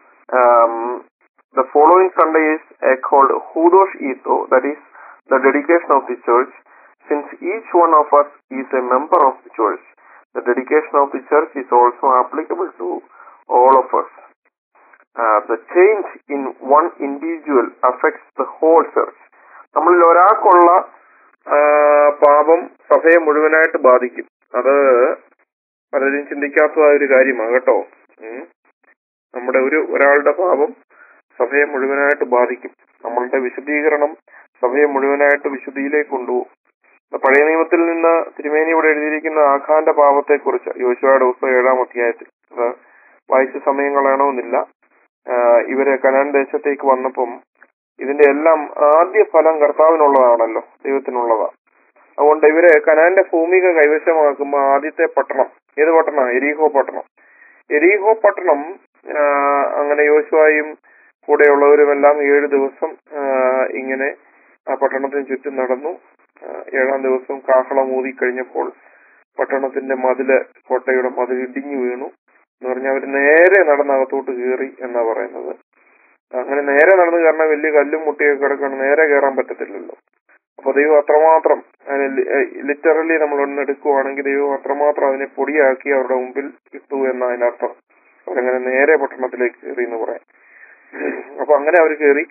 the following Sunday is called Hoodosh Eetho that is the dedication of the church since each one of us is a member of the church the dedication of the church is also applicable to all of us uh, the change in one individual affects the whole church. നമ്മളിൽ ഒരാൾക്കുള്ള ആ, പാപം സഭയെ മുഴുവനായിട്ട് ബാധിക്കും അത് പലരും ചിന്തിക്കാത്തതായ ഒരു കാര്യമാണ് കേട്ടോ ഉം. നമ്മുടെ ഒരു ഒരാളുടെ പാപം സഭയെ മുഴുവനായിട്ട് ബാധിക്കും നമ്മളുടെ വിശദീകരണം സഭയെ മുഴുവനായിട്ട് വിശുദ്ധിയിലേക്ക് കൊണ്ടുപോകും പഴയ നിയമത്തിൽ നിന്ന് തിരുമേനി ഇവിടെ എഴുതിയിരിക്കുന്ന ആഖാന്റെ പാപത്തെക്കുറിച്ച് യോശുവയുടെ പുസ്തകം ഏഴാം അധ്യായത്തിൽ അത് വായിച്ച സമയം കളയണമെന്നില്ല ആഹ് ഇവര് കനാൻ ദേശത്തേക്ക് വന്നപ്പം ഇതിന്റെ എല്ലാം ആദ്യ ഫലം കർത്താവിനുള്ളതാണല്ലോ ദൈവത്തിനുള്ളതാ അതുകൊണ്ട് ഇവര് കനാന്റെ ഭൂമിക കൈവശമാക്കുമ്പോൾ ആദ്യത്തെ പട്ടണം ഏത് പട്ടണം എരീഹോ പട്ടണം എരീഹോ പട്ടണം ആഹ് അങ്ങനെ യോശുവായും കൂടെയുള്ളവരുമെല്ലാം ഏഴ് ദിവസം ആഹ് ഇങ്ങനെ ആ പട്ടണത്തിന് ചുറ്റും നടന്നു ആഹ് ഏഴാം ദിവസം കാഹളം ഊതി കഴിഞ്ഞപ്പോൾ പട്ടണത്തിന്റെ മതില് കോട്ടയുടെ മതിൽ ഇടിഞ്ഞു വീണു എന്ന് പറഞ്ഞാൽ അവർ നേരെ നടന്നകത്തോട്ട് കയറി എന്നാ പറയുന്നത് അങ്ങനെ നേരെ നടന്നു കയറണ വലിയ കല്ലും മുട്ടിയൊക്കെ കിടക്കണം നേരെ കയറാൻ പറ്റത്തില്ലല്ലോ അപ്പൊ ദൈവം അത്രമാത്രം ലിറ്ററലി നമ്മൾ ഒന്ന് എടുക്കുവാണെങ്കിൽ ദൈവം അത്രമാത്രം അതിനെ പൊടിയാക്കി അവരുടെ മുമ്പിൽ ഇട്ടു എന്ന അതിനർത്ഥം അവരങ്ങനെ നേരെ പട്ടണത്തിലേക്ക് കയറി എന്ന് പറയാം അപ്പൊ അങ്ങനെ അവർ കയറി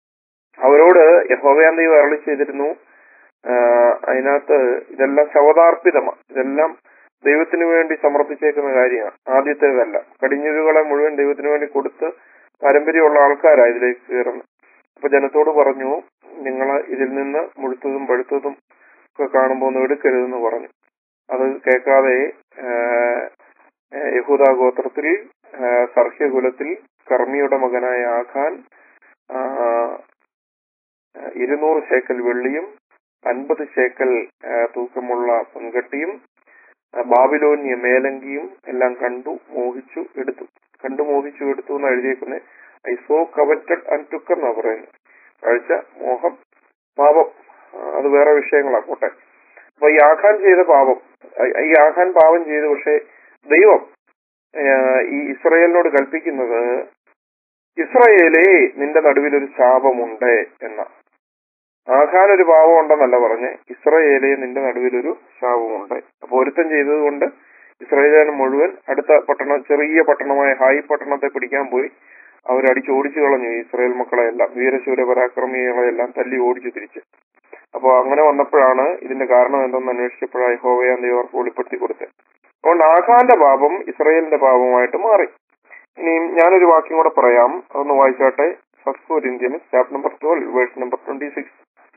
അവരോട് യഹോവയാൻ ദൈവം അരളി ചെയ്തിരുന്നു ആഹ് അതിനകത്ത് ഇതെല്ലാം ശവതാർപ്പിതമാണ് ഇതെല്ലാം ദൈവത്തിന് വേണ്ടി സമർപ്പിച്ചേക്കുന്ന കാര്യമാണ് ആദ്യത്തേതല്ല കടിഞ്ഞുരുകളെ മുഴുവൻ ദൈവത്തിന് വേണ്ടി കൊടുത്ത് പാരമ്പര്യമുള്ള ആൾക്കാരാണ് ഇതിലേക്ക് കയറുന്നത് അപ്പൊ ജനത്തോട് പറഞ്ഞു നിങ്ങൾ ഇതിൽ നിന്ന് മുഴുത്തതും പഴുത്തതും ഒക്കെ കാണുമ്പോൾ ഒന്നും എടുക്കരുതെന്ന് പറഞ്ഞു അത് കേൾക്കാതെ ആഹ്, ആഹ് യഹൂദ ഗോത്രത്തിൽ ആഹ്, സർഹ്യകുലത്തിൽ കർമ്മിയുടെ മകനായ ആഖാൻ ആഹ്, ഇരുന്നൂറ് ശേക്കൽ വെള്ളിയും അൻപത് ശേക്കൽ ആഹ്, തൂക്കമുള്ള പൊൻകട്ടിയും ആഹ്, ബാബിലോന്യ മേലങ്കിയും എല്ലാം കണ്ടു മോഹിച്ചു എടുത്തു കണ്ടു മോഹിച്ചു എടുത്തു എന്ന് എഴുതിയേക്കുന്നത് I saw coveted and took എന്നാ പറയുന്നത് കാഴ്ച മോഹം പാപം ആഹ് അത് വേറെ വിഷയങ്ങളാ പോട്ടെ അപ്പൊ ഈ ആഖാൻ ചെയ്ത പാപം അഹ് ഈ ആഖാൻ പാപം ചെയ്തു പക്ഷെ ദൈവം ആഹ് ഈ ഇസ്രയേലിനോട് കൽപ്പിക്കുന്നത് ഇസ്രയേലേ നിന്റെ നടുവിൽ ഒരു ശാപമുണ്ട് എന്ന ആഖാൻ ഒരു പാപം ഉണ്ടെന്നല്ല പറഞ്ഞ് ഇസ്രയേലേ നിന്റെ നടുവിൽ ഒരു ശാപമുണ്ട് അപ്പൊ ഒരുത്തൻ ചെയ്തത് കൊണ്ട് ഇസ്രയേലിന് മുഴുവൻ അടുത്ത പട്ടണം ചെറിയ പട്ടണമായ ഹായ് പട്ടണത്തെ പിടിക്കാൻ പോയി അവരടിച്ച് ഓടിച്ചു കളഞ്ഞു ഈ ഇസ്രായേൽ മക്കളെ എല്ലാം വീരശൂര പരാക്രമികളെ എല്ലാം തല്ലി ഓടിച്ചു തിരിച്ച് അപ്പൊ അങ്ങനെ വന്നപ്പോഴാണ് ഇതിന്റെ കാരണം എന്തെന്ന് അന്വേഷിച്ചപ്പോഴാണ് ഹോവയാൻ ദൈവം അവർക്ക് വെളിപ്പെടുത്തി കൊടുത്തത് അതുകൊണ്ട് ആഖാന്റെ പാപം ഇസ്രയേലിന്റെ പാപമായിട്ട് മാറി ഇനിയും ഞാനൊരു വാക്യം കൂടെ പറയാം അതൊന്ന് വായിച്ചാട്ടെ first Corinthians chapter number twelve verse number twenty six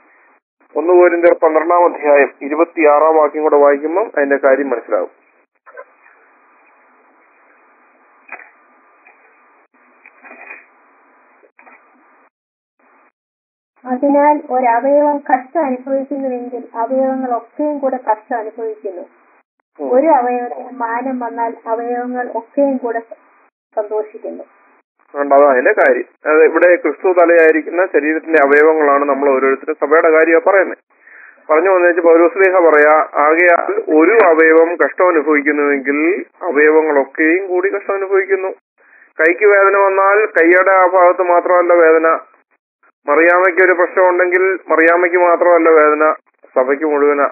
ഒന്ന് കോരിന്ത്യർ പന്ത്രണ്ടാം അധ്യായം ഇരുപത്തിയാറാം വാക്യം കൂടെ വായിക്കുമ്പോൾ അതിന്റെ കാര്യം മനസ്സിലാവും അതിനാൽ ഒരവയവം കഷ്ടം അനുഭവിക്കുന്നുവെങ്കിൽ അവയവങ്ങൾ ഒക്കെയും കൂടെ കഷ്ടം അനുഭവിക്കുന്നു ഒരു അവയവത്തിന് മാനം വന്നാൽ അവയവങ്ങൾ ഒക്കെയും കൂടെ സന്തോഷിക്കുന്നു അതുകൊണ്ട് അതാണ് അതിന്റെ കാര്യം അത് ഇവിടെ ക്രിസ്തു തലയായിരിക്കുന്ന ശരീരത്തിന്റെ അവയവങ്ങളാണ് നമ്മൾ ഓരോരുത്തരും സഭയുടെ കാര്യമാണ് പറയുന്നത് പറഞ്ഞു വന്നു പൗരോസ്ലേഹ പറയാ ആകയാൽ ഒരു അവയവം കഷ്ടം അനുഭവിക്കുന്നുവെങ്കിൽ അവയവങ്ങളൊക്കെയും കൂടി കഷ്ടം അനുഭവിക്കുന്നു കൈക്ക് വേദന വന്നാൽ കൈയുടെ ആ ഭാഗത്ത് മാത്രമല്ല വേദന മറിയാമ്മയ്ക്ക് ഒരു പ്രശ്നമുണ്ടെങ്കിൽ മറിയാമ്മയ്ക്ക് മാത്രമല്ല വേദന സഭയ്ക്ക് മുഴുവനാ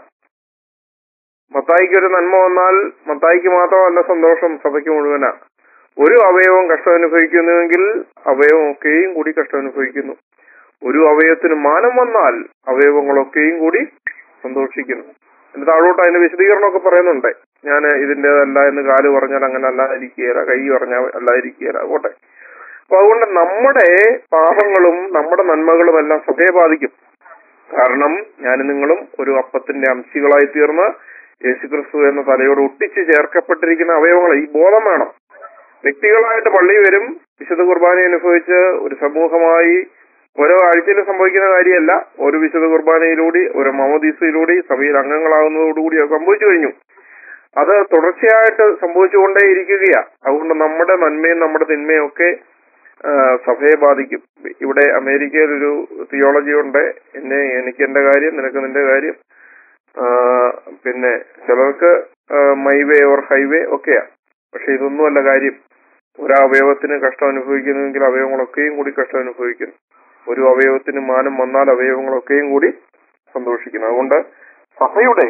മത്തായിക്ക് ഒരു നന്മ വന്നാൽ മത്തായിക്ക് മാത്രമല്ല സന്തോഷം സഭയ്ക്ക് മുഴുവനാ ഒരു അവയവം കഷ്ടം അനുഭവിക്കുന്നുവെങ്കിൽ അവയവം ഒക്കെയും കൂടി കഷ്ടം അനുഭവിക്കുന്നു ഒരു അവയവത്തിന് മാനം വന്നാൽ അവയവങ്ങളൊക്കെയും കൂടി സന്തോഷിക്കുന്നു എന്നിട്ട് താഴോട്ട് അതിന്റെ വിശദീകരണമൊക്കെ പറയുന്നുണ്ട് ഞാൻ ഇതിന്റേതല്ല എന്ന് കാല് പറഞ്ഞാൽ അങ്ങനെ അല്ലാതിരിക്കുകയില്ല കൈ പറഞ്ഞാൽ അല്ലാതിരിക്കുകയില്ല പോട്ടെ അപ്പൊ അതുകൊണ്ട് നമ്മുടെ പാപങ്ങളും നമ്മുടെ നന്മകളും എല്ലാം സഭയെ ബാധിക്കും കാരണം ഞാനും നിങ്ങളും ഒരു അപ്പത്തിന്റെ അംശികളായി തീർന്ന് യേശുക്രിസ്തു എന്ന തലയോട് ഒട്ടിച്ച് ചേർക്കപ്പെട്ടിരിക്കുന്ന അവയവങ്ങൾ ഈ ബോധം വേണം വ്യക്തികളായിട്ട് പള്ളി വരും വിശുദ്ധ കുർബാന അനുഭവിച്ച് ഒരു സമൂഹമായി ഓരോ ആഴ്ചയിലും സംഭവിക്കുന്ന കാര്യമല്ല ഒരു വിശുദ്ധ കുർബാനയിലൂടെ ഒരു മമദീസയിലൂടെ സഭയിൽ അംഗങ്ങളാകുന്നതോടുകൂടി അത് സംഭവിച്ചു കഴിഞ്ഞു അത് തുടർച്ചയായിട്ട് സംഭവിച്ചുകൊണ്ടേ ഇരിക്കുകയാ അതുകൊണ്ട് നമ്മുടെ നന്മയും നമ്മുടെ തിന്മയും ഒക്കെ ആ, സഭയെ ബാധിക്കും ഇവിടെ അമേരിക്കയിൽ ഒരു തിയോളജി ഉണ്ട് എന്നെ എനിക്ക് എന്റെ കാര്യം നിനക്ക് നിന്റെ കാര്യം ആ, പിന്നെ ചിലർക്ക് മൈവേ ഓർ ഹൈവേ ഒക്കെയാ പക്ഷെ ഇതൊന്നുമല്ല കാര്യം ഒരു അവയവത്തിന് കഷ്ടം അനുഭവിക്കുന്നുവെങ്കിൽ അവയവങ്ങളൊക്കെയും കൂടി കഷ്ടം അനുഭവിക്കുന്നു ഒരു അവയവത്തിന് മാനം വന്നാൽ അവയവങ്ങളൊക്കെയും കൂടി സന്തോഷിക്കുന്നു അതുകൊണ്ട് സഭയുടെ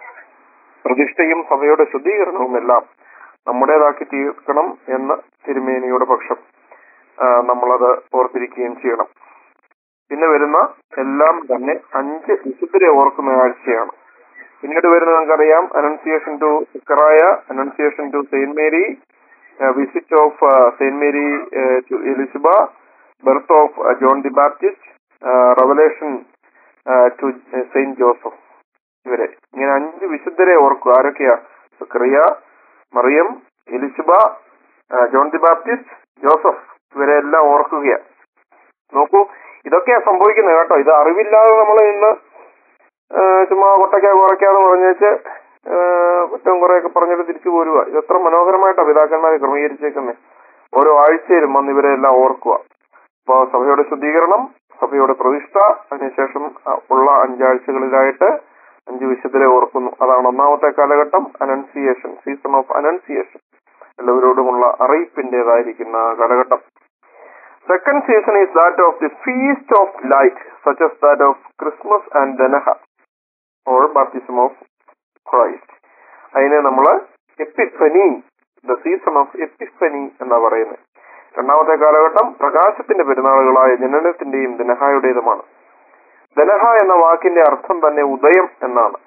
പ്രതിഷ്ഠയും സഭയുടെ ശുദ്ധീകരണവും എല്ലാം നമ്മുടേതാക്കി തീർക്കണം എന്ന് തിരുമേനിയുടെ പക്ഷം ആ, നമ്മളത് ഓർത്തിരിക്കുകയും ചെയ്യണം പിന്നെ വരുന്ന എല്ലാം തന്നെ അഞ്ച് വിശുദ്ധരെ ഓർക്കുന്ന ആഴ്ചയാണ് പിന്നീട് വരുന്നത് നമുക്കറിയാം അനൗൺസിയേഷൻ ടു ഇക്കറായ annunciation to Saint Mary visit of Saint Mary to Elizabeth birth of John the Baptist revelation to Saint Joseph ഇവരെ ഇങ്ങനെ അഞ്ച് വിശുദ്ധരെ ഓർക്കുക ആരൊക്കെയാ സക്രിയ മറിയം എലിശബ ആ, ജോൺ ദി ബാപ്റ്റിസ്റ്റ് ജോസഫ് ഇവരെ എല്ലാം ഓർക്കുകയാ നോക്കൂ ഇതൊക്കെയാ സംഭവിക്കുന്നത് കേട്ടോ ഇത് അറിവില്ലാതെ നമ്മൾ ഇന്ന് ആ, ചുമ്മാ കൊട്ടയ്ക്ക കുറയ്ക്കാന്ന് പറഞ്ഞേച്ച് ആ, കുറ്റം കുറെയൊക്കെ പറഞ്ഞിട്ട് തിരിച്ചു പോരുക ഇത് എത്ര മനോഹരമായിട്ടാണ് പിതാക്കന്മാരെ ക്രമീകരിച്ചേക്കുന്നത് ഓരോ ആഴ്ചയിലും വന്ന് ഇവരെ എല്ലാം ഓർക്കുക അപ്പോ സഭയുടെ ശുദ്ധീകരണം സഭയുടെ പ്രതിഷ്ഠ അതിനുശേഷം ആ, ഉള്ള അഞ്ചാഴ്ചകളിലായിട്ട് അഞ്ച് വിശുദ്ധരെ ഓർക്കുന്നു അതാണ് ഒന്നാമത്തെ കാലഘട്ടം അനൗൺസിയേഷൻ സീസൺ ഓഫ് അനൗൺസിയേഷൻ എല്ലാവരോടുമുള്ള അറിയിപ്പിന്റേതായിരിക്കുന്ന കാലഘട്ടം second season is that of the feast of light such as that of Christmas and Denha or baptism of Christ അതിനെ നമ്മൾ epiphany the season of epiphany എന്നാ പറയുന്നത് രണ്ടാമത്തെ കാലഘട്ടം പ്രകാശത്തിന്റെ പെരുന്നാളുകളായ ജനനത്തിന്റെയും ദനഹായുടേതുമാണ് ദനഹ എന്ന വാക്കിന്റെ അർത്ഥം തന്നെ ഉദയം എന്നാണ്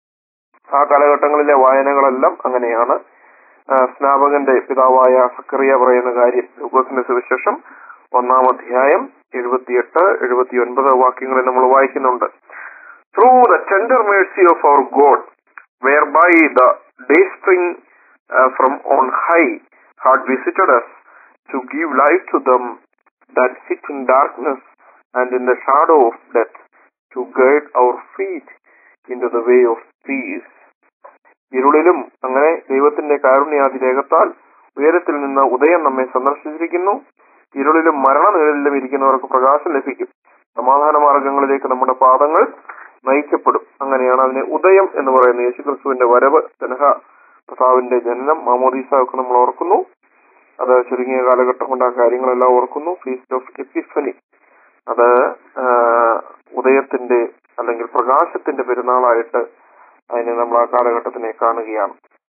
ആ കാലഘട്ടങ്ങളിലെ വായനകളെല്ലാം അങ്ങനെയാണ് ആ, സ്നാപകന്റെ പിതാവായ സക്കറിയ പറയുന്ന കാര്യം ലൂക്കോസിന്റെ സുവിശേഷം ഒന്നാം അധ്യായം എഴുപത്തിയെട്ട് എഴുപത്തി ഒൻപത് വാക്യങ്ങളിൽ നമ്മൾ വായിക്കുന്നുണ്ട് through the tender mercy of our God whereby the day spring from on high had visited us to give light to them that sit in darkness and in the shadow of death, to guide our feet into the way of peace. ഇരുളിലും അങ്ങനെ ദൈവത്തിന്റെ കാരുണ്യാതിരേകത്താൽ ഉയരത്തിൽ നിന്ന് ഉദയം നമ്മെ സന്ദർശിച്ചിരിക്കുന്നു ഇരുളിലും മരണനിഴലിലും ഇരിക്കുന്നവർക്ക് പ്രകാശം ലഭിക്കും സമാധാന മാർഗങ്ങളിലേക്ക് നമ്മുടെ പാദങ്ങൾ നയിക്കപ്പെടും അങ്ങനെയാണ് അതിനെ ഉദയം എന്ന് പറയുന്നത് യേശുക്രിസ്തുവിന്റെ വരവ് ജനഹ കർത്താവിന്റെ ജനനം മാമോദീസ ഒക്കെ നമ്മൾ ഓർക്കുന്നു അത് ചുരുങ്ങിയ കാലഘട്ടം കൊണ്ട് ആ കാര്യങ്ങളെല്ലാം ഓർക്കുന്നു ഫീസ്റ്റ് ഓഫ് എപ്പിഫനി അത് ആ, ഉദയത്തിന്റെ അല്ലെങ്കിൽ പ്രകാശത്തിന്റെ പെരുന്നാളായിട്ട് അതിനെ നമ്മൾ ആ കാലഘട്ടത്തിനെ കാണുകയാണ്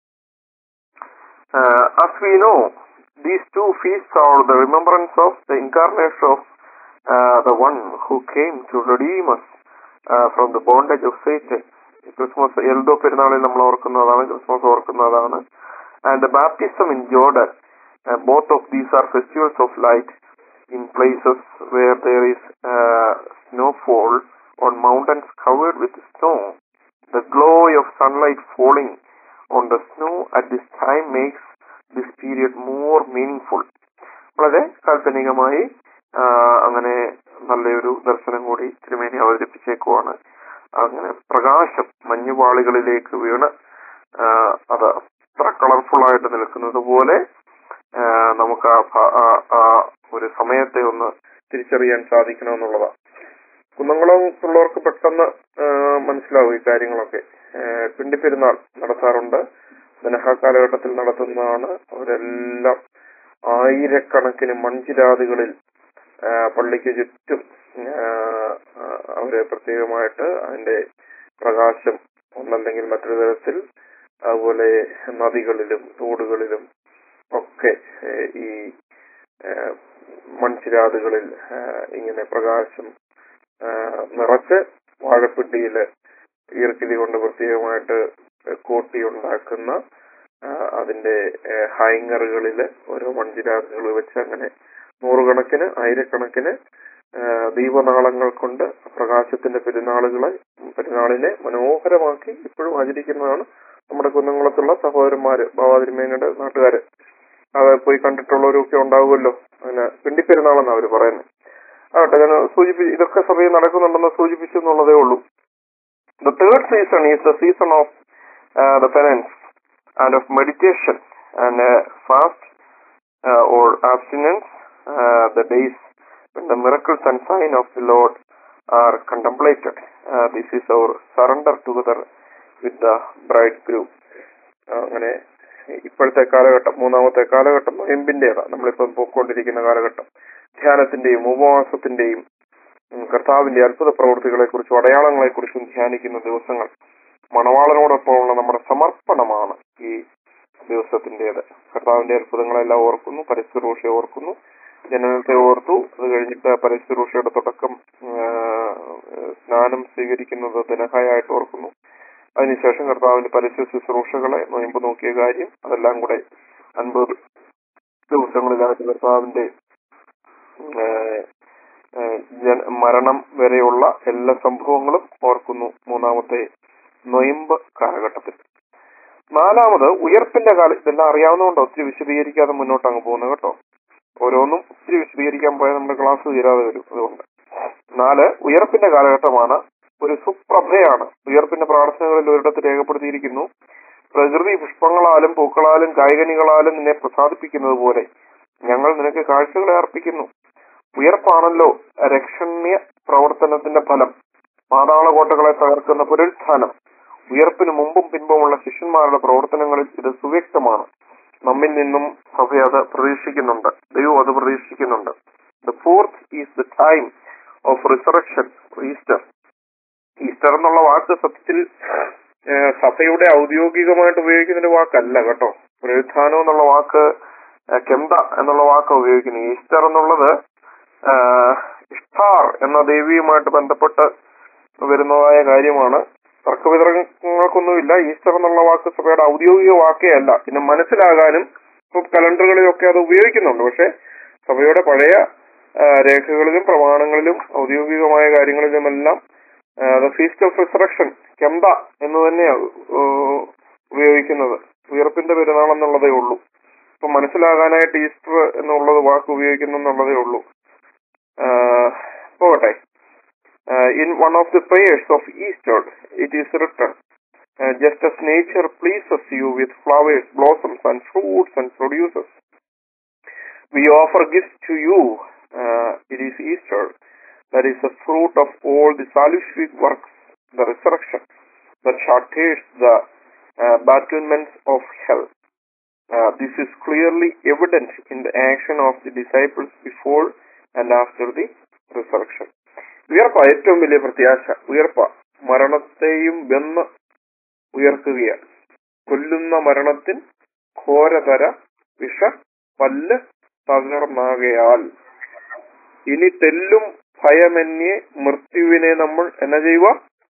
as we know these two feasts are the remembrance of the incarnation of uh, the one who came to redeem us uh, from the bondage of Satan Christmas Eldo പെരുന്നാളിൽ നമ്മൾ ഓർക്കുന്നതാണ് ക്രിസ്മസ് ഓർക്കുന്നതാണ് and the baptism in Jordan both of these are festivals of light in places where there is uh, snowfall on mountains covered with snow. The glow of sunlight falling on the snow at this time makes this period more meaningful. വളരെ കാൽപ്പനികമായി ആ, അങ്ങനെ നല്ലൊരു ദർശനം കൂടി തിരുമേനി അവതരിപ്പിച്ചേക്കുവാണ് അങ്ങനെ പ്രകാശം മഞ്ഞുപാളികളിലേക്ക് വീണ് ആ, അത് അത്ര കളർഫുൾ ആയിട്ട് നിൽക്കുന്നത് പോലെ ആ, നമുക്ക് ആ ഭ- ആ- ആ ഒരു സമയത്തെ ഒന്ന് തിരിച്ചറിയാൻ സാധിക്കണമെന്നുള്ളതാണ് കുന്നംകുളം ഉള്ളവർക്ക് പെട്ടെന്ന് ആ, മനസ്സിലാവും ഈ കാര്യങ്ങളൊക്കെ ആ, പിണ്ടിപ്പെരുന്നാൾ നടത്താറുണ്ട് ദനഹ കാലഘട്ടത്തിൽ നടത്തുന്നതാണ് അവരെല്ലാം ആയിരക്കണക്കിന് മൺചിരാതുകളിൽ ആ, പള്ളിക്ക് ചുറ്റും ആ, ആ, അവരെ പ്രത്യേകമായിട്ട് അതിന്റെ പ്രകാശം ഒന്നല്ലെങ്കിൽ മറ്റൊരു തരത്തിൽ അതുപോലെ നദികളിലും തോടുകളിലും ഒക്കെ ഏഹ്, ഈ ഏഹ്, മൺചിരാതുകളിൽ ഏഹ്, ഇങ്ങനെ പ്രകാശം ഏഹ്, നിറച്ച് വാഴപ്പിണ്ടിയില് ഈർക്കിലി കൊണ്ട് പ്രത്യേകമായിട്ട് കോട്ടി ഉണ്ടാക്കുന്ന ഏഹ്, അതിന്റെ ഏഹ്, ഹാങ്ങറുകളില് ഓരോ മൺചിരാതുകൾ വെച്ച് അങ്ങനെ നൂറുകണക്കിന് ആയിരക്കണക്കിന് ഏഹ്, ദീപനാളങ്ങൾ കൊണ്ട് പ്രകാശത്തിന്റെ പെരുന്നാളുകളെ പെരുന്നാളിനെ മനോഹരമാക്കി ഇപ്പോഴും ആചരിക്കുന്നതാണ് നമ്മുടെ കുന്നംകുളത്തുള്ള സഹോദരന്മാര് ബാബാതിരുമേനയുടെ നാട്ടുകാര് അത് പോയി കണ്ടിട്ടുള്ളവരൊക്കെ ഉണ്ടാവുമല്ലോ അങ്ങനെ പിണ്ടിപ്പെരുന്നാളെന്ന് അവര് പറയുന്നത് ആട്ടെ ഞാൻ സൂചിപ്പി ഇതൊക്കെ സഭയിൽ നടക്കുന്നുണ്ടെന്ന് സൂചിപ്പിച്ചു എന്നുള്ളതേ ഉള്ളൂ the third season is the season of the penance and of meditation and fast or abstinence the days when the miracles and sign of the Lord are contemplated. Uh, this is our surrender together with the bridegroom. Uh, അങ്ങനെ ഇപ്പോഴത്തെ കാലഘട്ടം മൂന്നാമത്തെ കാലഘട്ടം നൊയമ്പിന്റേതാണ് നമ്മളിപ്പം പോയിക്കൊണ്ടിരിക്കുന്ന കാലഘട്ടം ധ്യാനത്തിന്റെയും ഉപവാസത്തിന്റെയും ഉം, കർത്താവിന്റെ അത്ഭുത പ്രവൃത്തികളെ കുറിച്ചും അടയാളങ്ങളെ കുറിച്ചും ധ്യാനിക്കുന്ന ദിവസങ്ങൾ മണവാളനോടൊപ്പമുള്ള നമ്മുടെ സമർപ്പണമാണ് ഈ ദിവസത്തിന്റേത് കർത്താവിന്റെ അത്ഭുതങ്ങളെല്ലാം ഓർക്കുന്നു പരിസ്ഥിതി ഓർക്കുന്നു ജനനത്തെ ഓർത്തു അത് കഴിഞ്ഞിട്ട് പരിസ്ഥിതി തുടക്കം ആ, സ്നാനം സ്വീകരിക്കുന്നത് ദിനഹായിട്ട് ഓർക്കുന്നു അതിനുശേഷം കർത്താവിന്റെ പരസ്യ ശുശ്രൂഷകളെ നൊയമ്പ് നോക്കിയ കാര്യം അതെല്ലാം കൂടെ അൻപത് ദിവസങ്ങളിലായിട്ട് കർത്താവിന്റെ ആ, ആ, ജന- മരണം വരെയുള്ള എല്ലാ സംഭവങ്ങളും ഓർക്കുന്നു മൂന്നാമത്തെ നൊയമ്പ് കാലഘട്ടത്തിൽ നാലാമത് ഉയർപ്പിന്റെ കാലം ഇതെല്ലാം അറിയാവുന്നതുകൊണ്ട് ഒത്തിരി വിശദീകരിക്കാതെ മുന്നോട്ട് അങ്ങ് പോകുന്നത് കേട്ടോ ഓരോന്നും ഒത്തിരി വിശദീകരിക്കാൻ പോയാൽ നമ്മുടെ ക്ലാസ് തീരാതെ വരും അതുകൊണ്ട് നാല് ഉയർപ്പിന്റെ കാലഘട്ടമാണ് ഒരു സുപ്രഭയാണ് ഉയർപ്പിന്റെ പ്രാർത്ഥനകളിൽ ഒരിടത്ത് രേഖപ്പെടുത്തിയിരിക്കുന്നു പ്രകൃതി പുഷ്പങ്ങളാലും പൂക്കളാലും കായികനികളാലും നിന്നെ പ്രസാദിപ്പിക്കുന്നത് പോലെ ഞങ്ങൾ നിനക്ക് കാഴ്ചകളെ അർപ്പിക്കുന്നു ഉയർപ്പാണല്ലോ രക്ഷണ്യ പ്രവർത്തനത്തിന്റെ ഫലം പാതാളകോട്ടകളെ തകർക്കുന്ന പുനരുത്ഥാനം ഉയർപ്പിന് മുമ്പും പിൻപുമുള്ള ശിഷ്യന്മാരുടെ പ്രവർത്തനങ്ങളിൽ ഇത് സുവ്യക്തമാണ് നമ്മിൽ നിന്നും സഭ അത് പ്രതീക്ഷിക്കുന്നുണ്ട് ദൈവം അത് പ്രതീക്ഷിക്കുന്നുണ്ട് the fourth is the time of resurrection Easter Easter എന്നുള്ള വാക്ക് സത്യത്തിൽ ഏഹ്, സഭയുടെ ഔദ്യോഗികമായിട്ട് ഉപയോഗിക്കുന്ന ഒരു വാക്കല്ല കേട്ടോ പുനരുത്ഥാനം എന്നുള്ള വാക്ക് ഏഹ്, കെന്ത എന്നുള്ള വാക്ക് ഉപയോഗിക്കുന്നത് ഈസ്റ്റർ എന്നുള്ളത് ഏഹ്, ഇഷ്ടാർ എന്ന ദേവിയുമായിട്ട് ബന്ധപ്പെട്ട് വരുന്നതായ കാര്യമാണ് തർക്കവിതർക്കങ്ങൾക്കൊന്നുമില്ല ഈസ്റ്റർ എന്നുള്ള വാക്ക് സഭയുടെ ഔദ്യോഗിക വാക്കേ അല്ല പിന്നെ മനസ്സിലാകാനും ഇപ്പൊ കലണ്ടറുകളിലൊക്കെ അത് ഉപയോഗിക്കുന്നുണ്ട് പക്ഷെ സഭയുടെ പഴയ ആ, രേഖകളിലും പ്രമാണങ്ങളിലും ഔദ്യോഗികമായ കാര്യങ്ങളിലുമെല്ലാം ദ ഫീസ്റ്റ് ഓഫ് റിസറക്ഷൻ കെന്ത എന്ന് തന്നെയാണ് ഏഹ്, ഉപയോഗിക്കുന്നത് ഉയർപ്പിന്റെ പെരുന്നാൾ എന്നുള്ളതേ ഉള്ളൂ ഇപ്പൊ മനസ്സിലാകാനായിട്ട് ഈസ്റ്റർ എന്നുള്ളത് വാക്ക് ഉപയോഗിക്കുന്നു എന്നുള്ളതേ ഉള്ളൂ ആഹ്, പോകട്ടെ uh, in one of the prayers of Easter, it is written, uh, just as nature pleases you with flowers, blossoms, and fruits and produces, we offer gifts to you. Uh, it is Easter. That is the fruit of all the salutary works, the resurrection, that shatters the uh, battlements of hell. Uh, this is clearly evident in the action of the disciples before and after the resurrection. ഉയർപ്പ ഏറ്റവും വലിയ പ്രത്യാശ ഉയർപ്പ മരണത്തെയും വെന്ന് ഉയർത്തുകയാണ് കൊല്ലുന്ന മരണത്തിൻ ഘോരതര വിഷ പല്ല് തകർന്നാകയാൽ ഇനി തെല്ലും ഭയമന്യേ മൃത്യുവിനെ നമ്മൾ എന്നാ ചെയ്യുക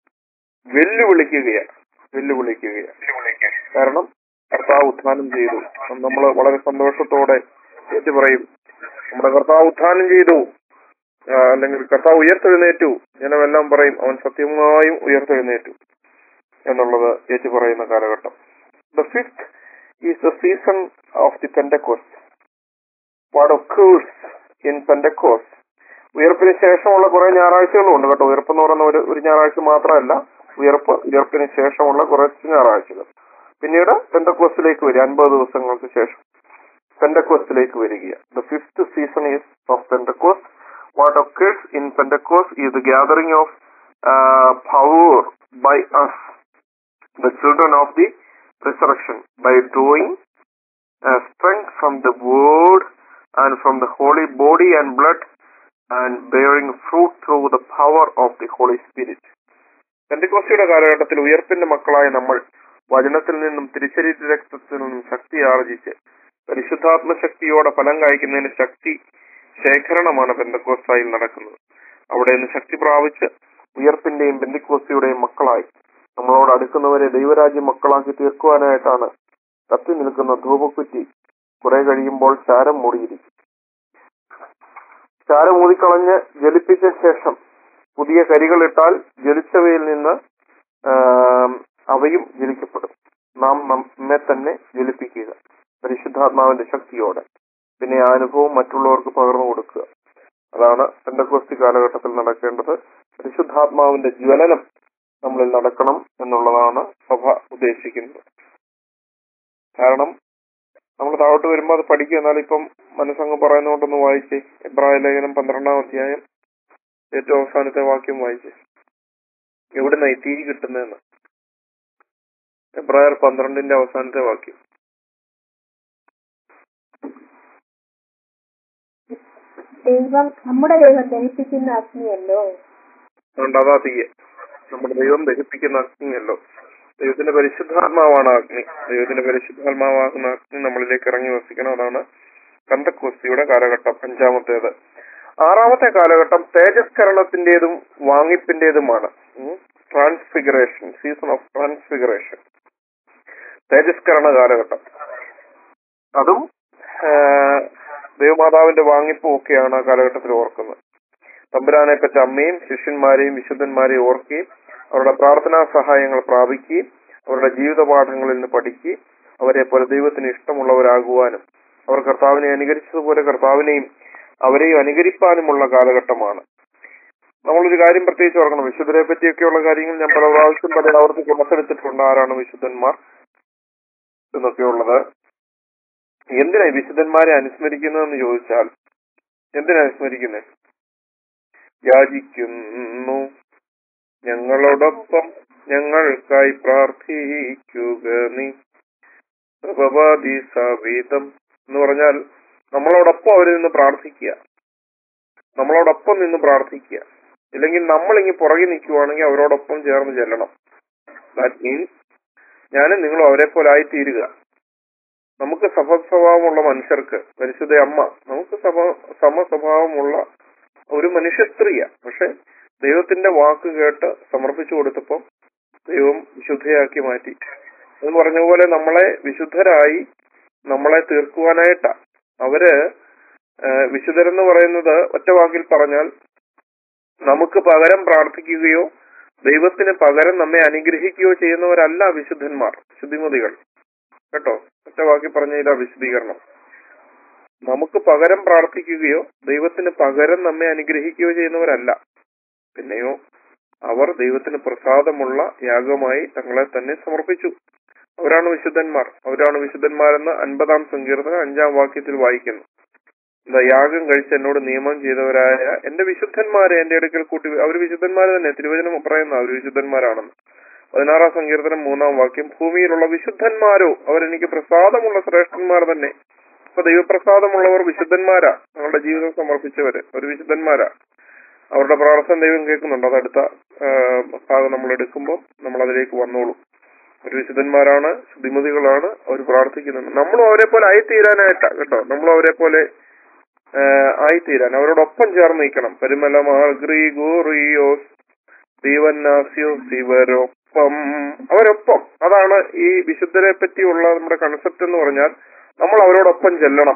വെല്ലുവിളിക്കുകയാണ് വെല്ലുവിളിക്കുകയാണ് കാരണം കർത്താവ് ഉത്ഥാനം ചെയ്തു നമ്മൾ വളരെ സന്തോഷത്തോടെ ഏറ്റു പറയും നമ്മുടെ കർത്താവ് ഉത്ഥാനം ചെയ്തു ആ, അല്ലെങ്കിൽ കർത്താവ് ഉയർത്തെഴുന്നേറ്റു ജനമെല്ലാം പറയും അവൻ സത്യമായും ഉയർത്തെഴുന്നേറ്റു എന്നുള്ളത് ഏറ്റു പറയുന്ന കാലഘട്ടം the fifth is the season of the Pentecost what occurs in Pentecost ഉയർപ്പിന് ശേഷമുള്ള കുറെ ഞായറാഴ്ചകളും ഉണ്ട് കേട്ടോ ഉയർപ്പ് എന്ന് പറയുന്ന ഒരു ഒരു ഞായറാഴ്ച മാത്രമല്ല ഉയർപ്പ് ഉയർപ്പിന് ശേഷമുള്ള കുറച്ച് ഞായറാഴ്ചകൾ പിന്നീട് പെൻഡക്കോസ്റ്റിലേക്ക് വരിക അൻപത് ദിവസങ്ങൾക്ക് ശേഷം പെൻഡക്കോസ്റ്റിലേക്ക് വരികയാണ് the fifth season is of Pentecost what occurs in Pentecost is the gathering of uh, power by us, the children of the resurrection, by drawing uh, strength from the word and from the holy body and blood and bearing fruit through the power of the Holy Spirit. പെന്തിക്കോസ്തിയുടെ കാലഘട്ടത്തിൽ ഉയർപ്പിന്റെ മക്കളായ നമ്മൾ വചനത്തിൽ നിന്നും തിരിച്ചരീര രക്തത്തിൽ നിന്നും ശക്തി ആർജിച്ച് പരിശുദ്ധാത്മ ശക്തിയോടെ ഫലം കായ്ക്കുന്നതിന് ശക്തി ശേഖരണമാണ് പെന്തക്കോസ്തായിൽ നടക്കുന്നത് അവിടെ നിന്ന് ശക്തി പ്രാപിച്ച് ഉയർപ്പിന്റെയും പെന്തിക്കോസ്തിയുടെയും മക്കളായി നമ്മളോട് അടുക്കുന്നവരെ ദൈവരാജ്യ മക്കളാക്കി തീർക്കുവാനായിട്ടാണ് കത്തി നിൽക്കുന്ന ധൂപക്കുറ്റി കുറെ കഴിയുമ്പോൾ ചാരം മൂടിയിരിക്കും ചാരം ഊതിക്കളഞ്ഞ് ജലിപ്പിച്ച ശേഷം പുതിയ കരികളിട്ടാൽ ജലിച്ചവയിൽ നിന്ന് ആം, അവയും ജലിക്കപ്പെടും നാം നമ്മെ തന്നെ ജലിപ്പിക്കുക പരിശുദ്ധാത്മാവിന്റെ ശക്തിയോടെ പിന്നെ ആ അനുഭവം മറ്റുള്ളവർക്ക് പകർന്നു കൊടുക്കുക അതാണ് പെന്തക്കോസ്തി കാലഘട്ടത്തിൽ നടക്കേണ്ടത് പരിശുദ്ധാത്മാവിന്റെ ജ്വലനം നമ്മളിൽ നടക്കണം എന്നുള്ളതാണ് സഭ ഉദ്ദേശിക്കുന്നത് കാരണം നമ്മൾ താഴോട്ട് വരുമ്പോൾ അത് പഠിക്കുക എന്നാൽ ഇപ്പം മനസ്സങ്ങ് പറയുന്നതുകൊണ്ടൊന്ന് വായിച്ചേ എബ്രായ ലേഖനം പന്ത്രണ്ടാം അധ്യായം ഏറ്റവും അവസാനത്തെ വാക്യം വായിച്ചേ എവിടുന്ന ഈ തീ കിട്ടുന്നതെന്ന് എബ്രായർ പന്ത്രണ്ടിന്റെ അവസാനത്തെ വാക്യം ദൈവം നമ്മുടെ ദൈവം ദഹിപ്പിക്കുന്ന അഗ്നിയല്ലോ അതുകൊണ്ട് അതാ തീയെ നമ്മുടെ ദൈവം ദഹിപ്പിക്കുന്ന അഗ്നിയല്ലോ ദൈവത്തിന്റെ പരിശുദ്ധാത്മാവാണ് ആ അഗ്നി ദൈവത്തിന്റെ പരിശുദ്ധാത്മാവാകുന്ന അഗ്നി നമ്മളിലേക്ക് ഇറങ്ങി വസിക്കണം അതാണ് കന്തക്കോസ്തിയുടെ കാലഘട്ടം അഞ്ചാമത്തേത് ആറാമത്തെ കാലഘട്ടം തേജസ്കരണത്തിന്റേതും വാങ്ങിപ്പിന്റേതുമാണ് ട്രാൻസ്ഫിഗറേഷൻ സീസൺ ഓഫ് ട്രാൻസ്ഫിഗറേഷൻ തേജസ്കരണ കാലഘട്ടം അതും ആ, ദൈവമാതാവിന്റെ വാങ്ങിപ്പും ഒക്കെയാണ് ആ കാലഘട്ടത്തിൽ ഓർക്കുന്നത് തമ്പുരാനെ പറ്റ അമ്മയും ശിഷ്യന്മാരെയും വിശുദ്ധന്മാരെയും ഓർക്കുകയും അവരുടെ പ്രാർത്ഥനാ സഹായങ്ങൾ പ്രാപിക്കുകയും അവരുടെ ജീവിത പാഠങ്ങളിൽ നിന്ന് പഠിക്കുകയും അവരെ പോലെ ദൈവത്തിന് ഇഷ്ടമുള്ളവരാകുവാനും അവർ കർത്താവിനെ അനുകരിച്ചതുപോലെ കർത്താവിനെയും അവരെയും അനുകരിപ്പാനുമുള്ള കാലഘട്ടമാണ് നമ്മളൊരു കാര്യം പ്രത്യേകിച്ച് ഓർക്കണം വിശുദ്ധരെ പറ്റിയൊക്കെയുള്ള കാര്യങ്ങൾ ഞാൻ പല പ്രാവശ്യം പല ആവർത്തി പുറത്തെടുത്തിട്ടുണ്ട് ആരാണ് വിശുദ്ധന്മാർ എന്നൊക്കെയുള്ളത് എന്തിനാ ഈ വിശുദ്ധന്മാരെ അനുസ്മരിക്കുന്നതെന്ന് ചോദിച്ചാൽ എന്തിനാ അനുസ്മരിക്കുന്നത് യാചിക്കുന്നു ഞങ്ങളോടൊപ്പം ഞങ്ങൾക്കായി പ്രാർത്ഥിക്കുക നീ പ്രഭവാദി സവിധം എന്ന് പറഞ്ഞാൽ നമ്മളോടൊപ്പം അവരിൽ നിന്ന് പ്രാർത്ഥിക്കുക നമ്മളോടൊപ്പം നിന്ന് പ്രാർത്ഥിക്കുക ഇല്ലെങ്കിൽ നമ്മൾ ഇങ്ങനെ പുറകെ നിൽക്കുവാണെങ്കിൽ അവരോടൊപ്പം ചേർന്ന് ചെല്ലണം ദാറ്റ് മീൻസ് ഞാനും നിങ്ങളും അവരെ പോലെ ആയിത്തീരുക നമുക്ക് സമസ്വഭാവമുള്ള മനുഷ്യർക്ക് പരിശുദ്ധ അമ്മ നമുക്ക് സമ സമസ്വഭാവമുള്ള ഒരു മനുഷ്യ സ്ത്രീയാ പക്ഷെ ദൈവത്തിന്റെ വാക്ക് കേട്ട് സമർപ്പിച്ചു കൊടുത്തപ്പോൾ ദൈവം വിശുദ്ധയാക്കി മാറ്റി എന്ന് പറഞ്ഞ പോലെ നമ്മളെ വിശുദ്ധരായി നമ്മളെ തീർക്കുവാനായിട്ടാ അവര് ഏഹ് വിശുദ്ധരെന്ന് പറയുന്നത് ഒറ്റ വാക്കിൽ പറഞ്ഞാൽ നമുക്ക് പകരം പ്രാർത്ഥിക്കുകയോ ദൈവത്തിന് പകരം നമ്മെ അനുഗ്രഹിക്കുകയോ ചെയ്യുന്നവരല്ല വിശുദ്ധന്മാർ ശുദ്ധിമതികൾ കേട്ടോ ഒറ്റ വാക്കിൽ പറഞ്ഞ ഇതാ വിശദീകരണം നമുക്ക് പകരം പ്രാർത്ഥിക്കുകയോ ദൈവത്തിന് പകരം നമ്മെ അനുഗ്രഹിക്കുകയോ ചെയ്യുന്നവരല്ല പിന്നെയോ അവർ ദൈവത്തിന് പ്രസാദമുള്ള യാഗമായി തങ്ങളെ തന്നെ സമർപ്പിച്ചു അവരാണ് വിശുദ്ധന്മാർ അവരാണ് വിശുദ്ധന്മാരെന്ന് അൻപതാം സങ്കീർത്തനം അഞ്ചാം വാക്യത്തിൽ വായിക്കുന്നു എന്താ യാഗം കഴിച്ച് എന്നോട് നിയമം ചെയ്തവരായ എന്റെ വിശുദ്ധന്മാരെ എന്റെ അടുക്കൽ കൂട്ടി അവർ വിശുദ്ധന്മാർ തന്നെ തിരുവചനം പറയുന്ന അവർ വിശുദ്ധന്മാരാണെന്ന് പതിനാറാം സങ്കീർത്തനം മൂന്നാം വാക്യം ഭൂമിയിലുള്ള വിശുദ്ധന്മാരോ അവരെനിക്ക് പ്രസാദമുള്ള ശ്രേഷ്ഠന്മാർ തന്നെ അപ്പൊ ദൈവപ്രസാദമുള്ളവർ വിശുദ്ധന്മാരാ ഞങ്ങളുടെ ജീവിതം സമർപ്പിച്ചവര് ഒരു വിശുദ്ധന്മാരാ അവരുടെ പ്രാർത്ഥന ദൈവം കേൾക്കുന്നുണ്ട് അത് അടുത്ത ആ, ഭാഗം നമ്മൾ എടുക്കുമ്പോൾ നമ്മൾ അതിലേക്ക് വന്നോളും ഒരു വിശുദ്ധന്മാരാണ് ശുദ്ധിമതികളാണ് അവർ പ്രാർത്ഥിക്കുന്നുണ്ട് നമ്മളും അവരെ പോലെ ആയിത്തീരാനായിട്ടാ കേട്ടോ നമ്മളും അവരെ പോലെ ആ, ആയിത്തീരാൻ അവരോടൊപ്പം ചേർന്ന് നിൽക്കണം പരിമല മാർഗ്രീഗോറിയോസ് ദീവന്നാസ്യോസ് ഇവരൊപ്പം അവരൊപ്പം അതാണ് ഈ വിശുദ്ധരെ പറ്റിയുള്ള നമ്മുടെ കൺസെപ്റ്റ് എന്ന് പറഞ്ഞാൽ നമ്മൾ അവരോടൊപ്പം ചെല്ലണം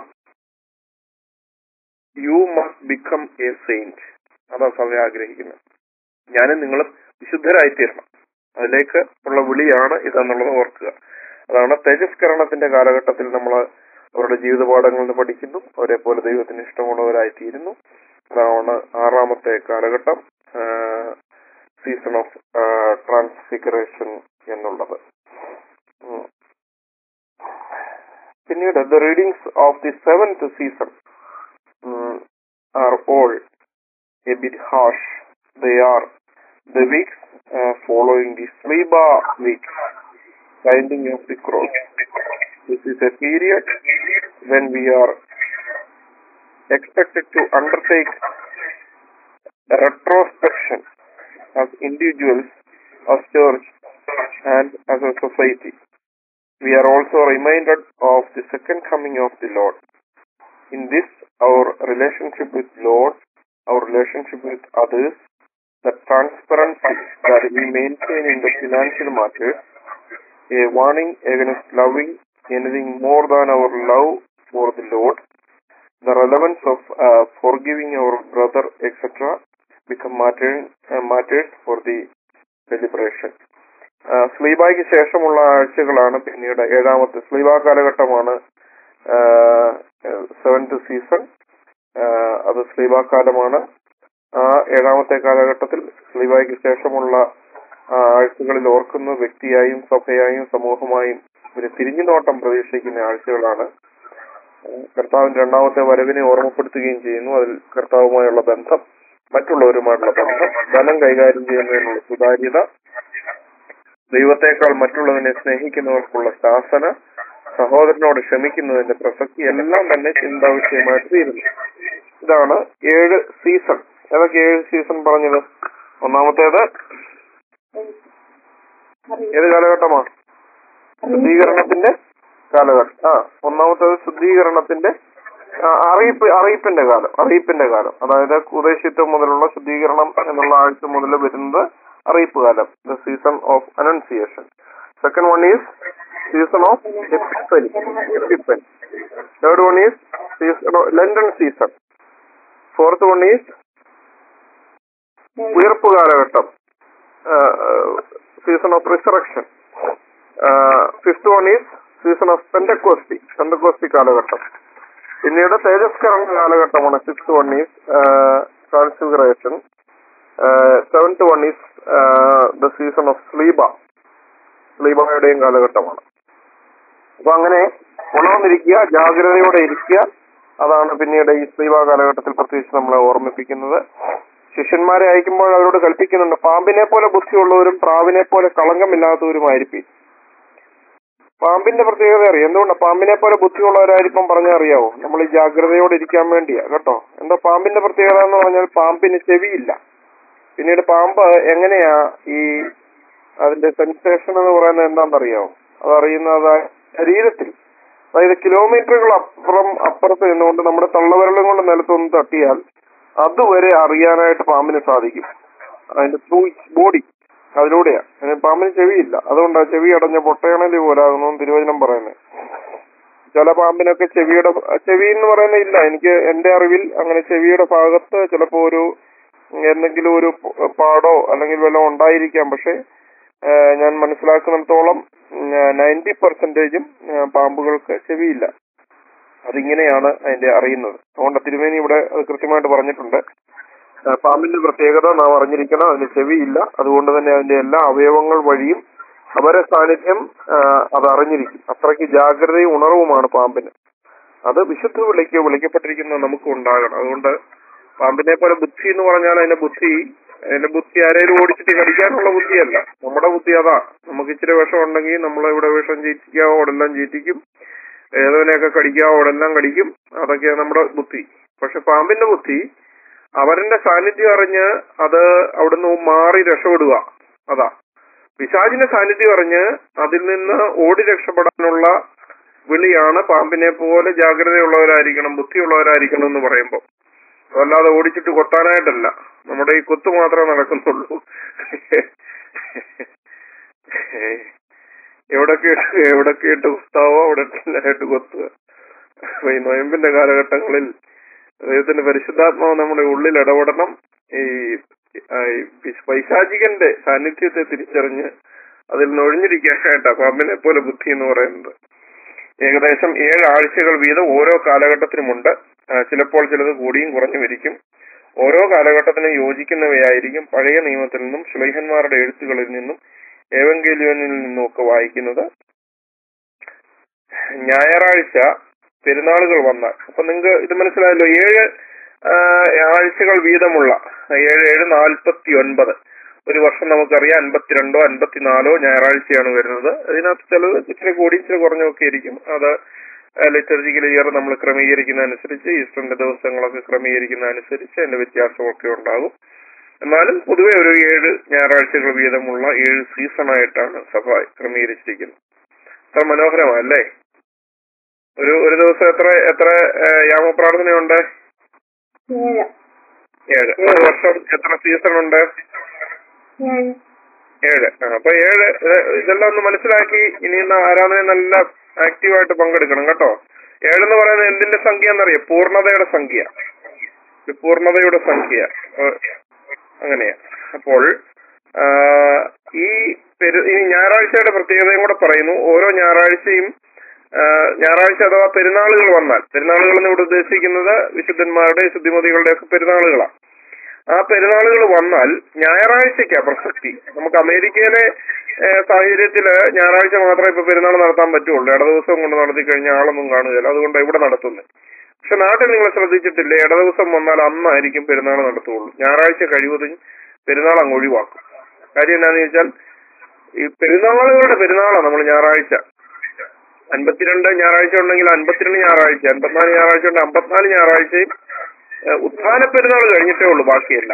you must become a saint അതാ സഭ ആഗ്രഹിക്കുന്നത് ഞാനും നിങ്ങളും വിശുദ്ധരായിത്തീരണം അതിലേക്ക് ഉള്ള വിളിയാണ് ഇതെന്നുള്ളത് ഓർക്കുക അതാണ് തേജസ്കരണത്തിന്റെ കാലഘട്ടത്തിൽ നമ്മൾ അവരുടെ ജീവിതപാഠങ്ങളിൽ നിന്ന് പഠിക്കുന്നു അവരെ പോലെ ദൈവത്തിന് ഇഷ്ടമുള്ളവരായിത്തീരുന്നു അതാണ് ആറാമത്തെ കാലഘട്ടം സീസൺ ഓഫ് ട്രാൻസ്ഫിഗറേഷൻ എന്നുള്ളത് ഉം. പിന്നീട് the readings of the seventh season are all a bit harsh they are the weeks following the Sleeba week binding of the cross. This is a period when we are expected to undertake a retrospection as individuals, as church, and as a society. We are also reminded of the second coming of the Lord. In this, our relationship with Lord, our relationship with others, the transparency that we maintain in the financial matters, a warning against loving anything more than our love for the Lord, the relevance of uh, forgiving our brother, etc., become matter, uh, matters for the celebration. സ്ലീബായ്ക്ക് ശേഷമുള്ള ആഴ്ചകളാണ് പിന്നീട് ഏഴാമത്തെ സ്ലീബ കാലഘട്ടമാണ് സെവൻത് സീസൺ അത് സ്ലീബ കാലമാണ് ആ ഏഴാമത്തെ കാലഘട്ടത്തിൽ സ്ലീബായ്ക്ക് ശേഷമുള്ള ആ ആഴ്ചകളിൽ ഓർക്കുന്ന വ്യക്തിയായും സഭയായും സമൂഹമായും ഒരു തിരിഞ്ഞുനോട്ടം പ്രതീക്ഷിക്കുന്ന ആഴ്ചകളാണ് കർത്താവിന്റെ രണ്ടാമത്തെ വരവിനെ ഓർമ്മപ്പെടുത്തുകയും ചെയ്യുന്നു അതിൽ കർത്താവുമായുള്ള ബന്ധം മറ്റുള്ളവരുമായിട്ടുള്ള ബന്ധം ധനം കൈകാര്യം ചെയ്യുന്നതിനുള്ള സുതാര്യത ദൈവത്തെക്കാൾ മറ്റുള്ളതിനെ സ്നേഹിക്കുന്നവർക്കുള്ള ശാസന സഹോദരനോട് ക്ഷമിക്കുന്നതിന്റെ പ്രസക്തി എല്ലാം തന്നെ ചിന്താ വിഷയമായിട്ട് തീരുന്നു ഇതാണ് ഏഴ് സീസൺ ഏതൊക്കെ ഏഴ് സീസൺ പറഞ്ഞത് ഒന്നാമത്തേത് ഏത് കാലഘട്ടമാണ് ശുദ്ധീകരണത്തിന്റെ കാലഘട്ടം ആ ഒന്നാമത്തേത് ശുദ്ധീകരണത്തിന്റെ ആ, അറിയിപ്പ് അറിയിപ്പിന്റെ കാലം അറിയിപ്പിന്റെ കാലം അതായത് ഉദ്ദേശിത്വം മുതലുള്ള ശുദ്ധീകരണം എന്നുള്ള ആഴ്ച മുതൽ വരുന്നത് അറിയിപ്പ് കാലം the season of annunciation second one is season of epiphany epiphany third one is season Lenten season fourth one is ഉയർപ്പ് കാലഘട്ടം season of resurrection fifth one is season of Pentecost Pentecost കാലഘട്ടം പിന്നീട് തേജസ്കരണ കാലഘട്ടമാണ് six one is transfiguration seventh one is the season of Sleeba സ്ലീബയുടെയും കാലഘട്ടമാണ് അപ്പൊ അങ്ങനെ ഉണർന്നിരിക്കുക ജാഗ്രതയോടെ ഇരിക്കുക അതാണ് പിന്നീട് ഈ സ്ലീബ കാലഘട്ടത്തിൽ പ്രത്യേകിച്ച് നമ്മളെ ഓർമ്മിപ്പിക്കുന്നത് ശിഷ്യന്മാരെ അയക്കുമ്പോൾ അവരോട് കൽപ്പിക്കുന്നുണ്ട് പാമ്പിനെ പോലെ ബുദ്ധിയുള്ളവരും പ്രാവിനെ പോലെ കളങ്കമില്ലാത്തവരുമായിരിക്കും പാമ്പിന്റെ പ്രത്യേകത അറിയാം എന്തുകൊണ്ടാണ് പാമ്പിനെ പോലെ ബുദ്ധിയുള്ളവരായിരിക്കും പറഞ്ഞാൽ അറിയാവോ നമ്മൾ ഈ ജാഗ്രതയോടെ ഇരിക്കാൻ വേണ്ടിയാ കേട്ടോ എന്താ പാമ്പിന്റെ പ്രത്യേകത എന്ന് പറഞ്ഞാൽ പാമ്പിന് ചെവിയില്ല പിന്നീട് പാമ്പ് എങ്ങനെയാ ഈ അതിന്റെ സെൻസേഷൻ എന്ന് പറയുന്നത് എന്താണെന്നറിയാമോ അതറിയുന്നത് ശരീരത്തിൽ അതായത് കിലോമീറ്ററുകൾ അപ്പുറം അപ്പുറത്ത് നിന്നുകൊണ്ട് നമ്മുടെ തള്ളവിരലും കൊണ്ട് നിലത്തൊന്ന് തട്ടിയാൽ അതുവരെ അറിയാനായിട്ട് പാമ്പിന് സാധിക്കും അതിന്റെ ത്രൂ ബോഡി അതിലൂടെയാ അതിന് പാമ്പിന് ചെവിയില്ല അതുകൊണ്ടാണ് ചെവി അടഞ്ഞ പൊട്ടയണലി പോലാകുന്നു തിരുവചനം പറയുന്നത് ചില പാമ്പിനൊക്കെ ചെവിയുടെ ചെവി എന്ന് പറയുന്നത് ഇല്ല എനിക്ക് എന്റെ അറിവിൽ അങ്ങനെ ചെവിയുടെ ഭാഗത്ത് ചിലപ്പോ ഒരു എന്തെങ്കിലും ഒരു പാടോ അല്ലെങ്കിൽ വല്ലതും ഉണ്ടായിരിക്കാം പക്ഷെ ഏഹ് ഞാൻ മനസ്സിലാക്കുന്നിടത്തോളം നയൻറ്റി പെർസെന്റേജും പാമ്പുകൾക്ക് ചെവിയില്ല അതിങ്ങനെയാണ് അതിന്റെ അറിയുന്നത് അതുകൊണ്ട് തിരുമേനി ഇവിടെ അത് കൃത്യമായിട്ട് പറഞ്ഞിട്ടുണ്ട് ഏഹ് പാമ്പിന്റെ പ്രത്യേകത നാം അറിഞ്ഞിരിക്കണം അതിന് ചെവിയില്ല അതുകൊണ്ട് തന്നെ അതിന്റെ എല്ലാ അവയവങ്ങൾ വഴിയും അവരെ സാന്നിധ്യം ഏഹ് അത് അറിഞ്ഞിരിക്കും അത്രയ്ക്ക് ജാഗ്രതയും ഉണർവുമാണ് പാമ്പിന് അത് വിശുദ്ധ വിളിക്ക് വിളിക്കപ്പെട്ടിരിക്കുന്ന നമുക്ക് ഉണ്ടാകണം അതുകൊണ്ട് പാമ്പിനെ പോലെ ബുദ്ധി എന്ന് പറഞ്ഞാൽ അതിന്റെ ബുദ്ധി അതിന്റെ ബുദ്ധി ആരെയും ഓടിച്ചിട്ട് കടിക്കാനുള്ള ബുദ്ധിയല്ല നമ്മുടെ ബുദ്ധി അതാ നമുക്ക് ഇച്ചിരി വിഷം ഉണ്ടെങ്കിൽ നമ്മൾ ഇവിടെ വിഷം ചീറ്റിക്കാവോ അവിടെല്ലാം ചീറ്റിക്കും ഏതവനെയൊക്കെ കടിക്കാവോ അവിടെല്ലാം കടിക്കും അതൊക്കെയാണ് നമ്മുടെ ബുദ്ധി പക്ഷെ പാമ്പിന്റെ ബുദ്ധി അവരുടെ സാന്നിധ്യം അറിഞ്ഞ് അത് അവിടുന്ന് മാറി രക്ഷപ്പെടുക അതാ പിശാചിന്റെ സാന്നിധ്യം അറിഞ്ഞ് അതിൽ നിന്ന് ഓടി രക്ഷപ്പെടാനുള്ള വിളിയാണ് പാമ്പിനെ പോലെ ജാഗ്രതയുള്ളവരായിരിക്കണം ബുദ്ധിയുള്ളവരായിരിക്കണം എന്ന് പറയുമ്പോൾ അതല്ലാതെ ഓടിച്ചിട്ട് കൊത്താനായിട്ടല്ല നമ്മുടെ ഈ കൊത്തു മാത്രമേ നടക്കുന്നുള്ളൂ എവിടൊക്കെ ഇട്ട് എവിടൊക്കെ ഇട്ട് കുത്താവോ അവിടെ ആയിട്ട് കൊത്തുക അപ്പൊ ഈ നൊയമ്പിന്റെ കാലഘട്ടങ്ങളിൽ ദൈവത്തിന്റെ പരിശുദ്ധാത്മാവ് നമ്മുടെ ഉള്ളിൽ ഇടപെടണം ഈ ആ, ഈ പി- പൈശാചികന്റെ സാന്നിധ്യത്തെ തിരിച്ചറിഞ്ഞ് അതിൽ നിന്ന് ഒഴിഞ്ഞിരിക്കാനായിട്ടാ പാമ്പിനെ പോലെ ബുദ്ധി എന്ന് പറയുന്നത് ഏകദേശം ഏഴ് ആഴ്ചകൾ വീതം ഓരോ കാലഘട്ടത്തിനുമുണ്ട് ആ, ചിലപ്പോൾ ചിലത് കൂടിയും കുറഞ്ഞും ഇരിക്കും ഓരോ കാലഘട്ടത്തിനും യോജിക്കുന്നവയായിരിക്കും പഴയ നിയമത്തിൽ നിന്നും ശ്ലൈഹന്മാരുടെ എഴുത്തുകളിൽ നിന്നും ഏവങ്കേലിയോനിൽ നിന്നും ഒക്കെ വായിക്കുന്നത് ഞായറാഴ്ച പെരുന്നാളുകൾ വന്നാൽ അപ്പൊ നിങ്ങൾക്ക് ഇത് മനസ്സിലായല്ലോ ഏഴ് ആ, ആഴ്ചകൾ വീതമുള്ള ഏഴ് ഏഴ് നാൽപ്പത്തി ഒൻപത് ഒരു വർഷം നമുക്കറിയാം അൻപത്തിരണ്ടോ അൻപത്തിനാലോ ഞായറാഴ്ചയാണ് വരുന്നത് അതിനകത്ത് ചിലത് ഇച്ചിരി കൂടി ഇച്ചിരി കുറഞ്ഞൊക്കെ ഇരിക്കും അത് ലിറ്റർജിക്കൽ ഇയർ നമ്മൾ ക്രമീകരിക്കുന്ന അനുസരിച്ച് ഈസ്റ്ററിന്റെ ദിവസങ്ങളൊക്കെ ക്രമീകരിക്കുന്ന അനുസരിച്ച് അതിന്റെ വ്യത്യാസമൊക്കെ ഉണ്ടാകും എന്നാലും പൊതുവെ ഒരു ഏഴ് ഞായറാഴ്ചകൾ വീതമുള്ള ഏഴ് സീസണായിട്ടാണ് സഭ ക്രമീകരിച്ചിരിക്കുന്നത് അത്ര മനോഹരമല്ലേ ഒരു ഒരു ദിവസം എത്ര എത്ര ഏഹ്, യാമപ്രാർത്ഥനയുണ്ട് ഏഴ് ഏഴ് ഒരു വർഷം എത്ര സീസൺ ഉണ്ട് ഏഴ് ഏഴ് ആ, അപ്പൊ ഏഴ് ഇത് ഇതെല്ലാം ഒന്ന് മനസ്സിലാക്കി ഇനി ഇന്ന് ആരാധന നല്ല ആക്റ്റീവായിട്ട് പങ്കെടുക്കണം കേട്ടോ ഏഴെന്ന് പറയുന്നത് എന്തിന്റെ സംഖ്യ എന്നറിയാം പൂർണ്ണതയുടെ സംഖ്യ ഒരു പൂർണ്ണതയുടെ സംഖ്യ ആ, അങ്ങനെയാ അപ്പോൾ ആ, ഈ പെരു ഈ ഞായറാഴ്ചയുടെ പ്രത്യേകതയും കൂടെ പറയുന്നു ഓരോ ഞായറാഴ്ചയും ആ, ഞായറാഴ്ച അഥവാ പെരുന്നാളുകൾ വന്നാൽ പെരുന്നാളുകൾ എന്ന് ഇവിടെ ഉദ്ദേശിക്കുന്നത് വിശുദ്ധന്മാരുടെ ശുദ്ധിമതികളുടെ ഒക്കെ പെരുന്നാളുകളാണ് ആ പെരുന്നാളുകൾ വന്നാൽ ഞായറാഴ്ചയ്ക്കാ പ്രസക്തി നമുക്ക് അമേരിക്കയിലെ ഏഹ്, സാഹചര്യത്തില് ഞായറാഴ്ച മാത്രമേ ഇപ്പൊ പെരുന്നാൾ നടത്താൻ പറ്റുള്ളൂ ഇട ദിവസം കൊണ്ട് നടത്തി കഴിഞ്ഞാൽ ആളൊന്നും കാണുകയില്ല അതുകൊണ്ട് ഇവിടെ നടത്തുന്നത് പക്ഷെ നാട്ടിൽ നിങ്ങൾ ശ്രദ്ധിച്ചിട്ടില്ലേ ഇട ദിവസം വന്നാൽ അന്നായിരിക്കും പെരുന്നാൾ നടത്തുള്ളൂ ഞായറാഴ്ച കഴിവതും പെരുന്നാൾ അങ്ങ് ഒഴിവാക്കും കാര്യം എന്താണെന്ന് ചോദിച്ചാൽ ഈ പെരുന്നാളുകളുടെ പെരുന്നാളാണ് നമ്മൾ ഞായറാഴ്ച അൻപത്തിരണ്ട് ഞായറാഴ്ച ഉണ്ടെങ്കിൽ അൻപത്തിരണ്ട് ഞായറാഴ്ച അൻപത്തിനാല് ഞായറാഴ്ച ഉണ്ട് അമ്പത്തിനാല് ഞായറാഴ്ചയും ഏഹ്, ഉത്ഥാന പെരുന്നാൾ കഴിഞ്ഞിട്ടേ ഉള്ളൂ ബാക്കിയല്ല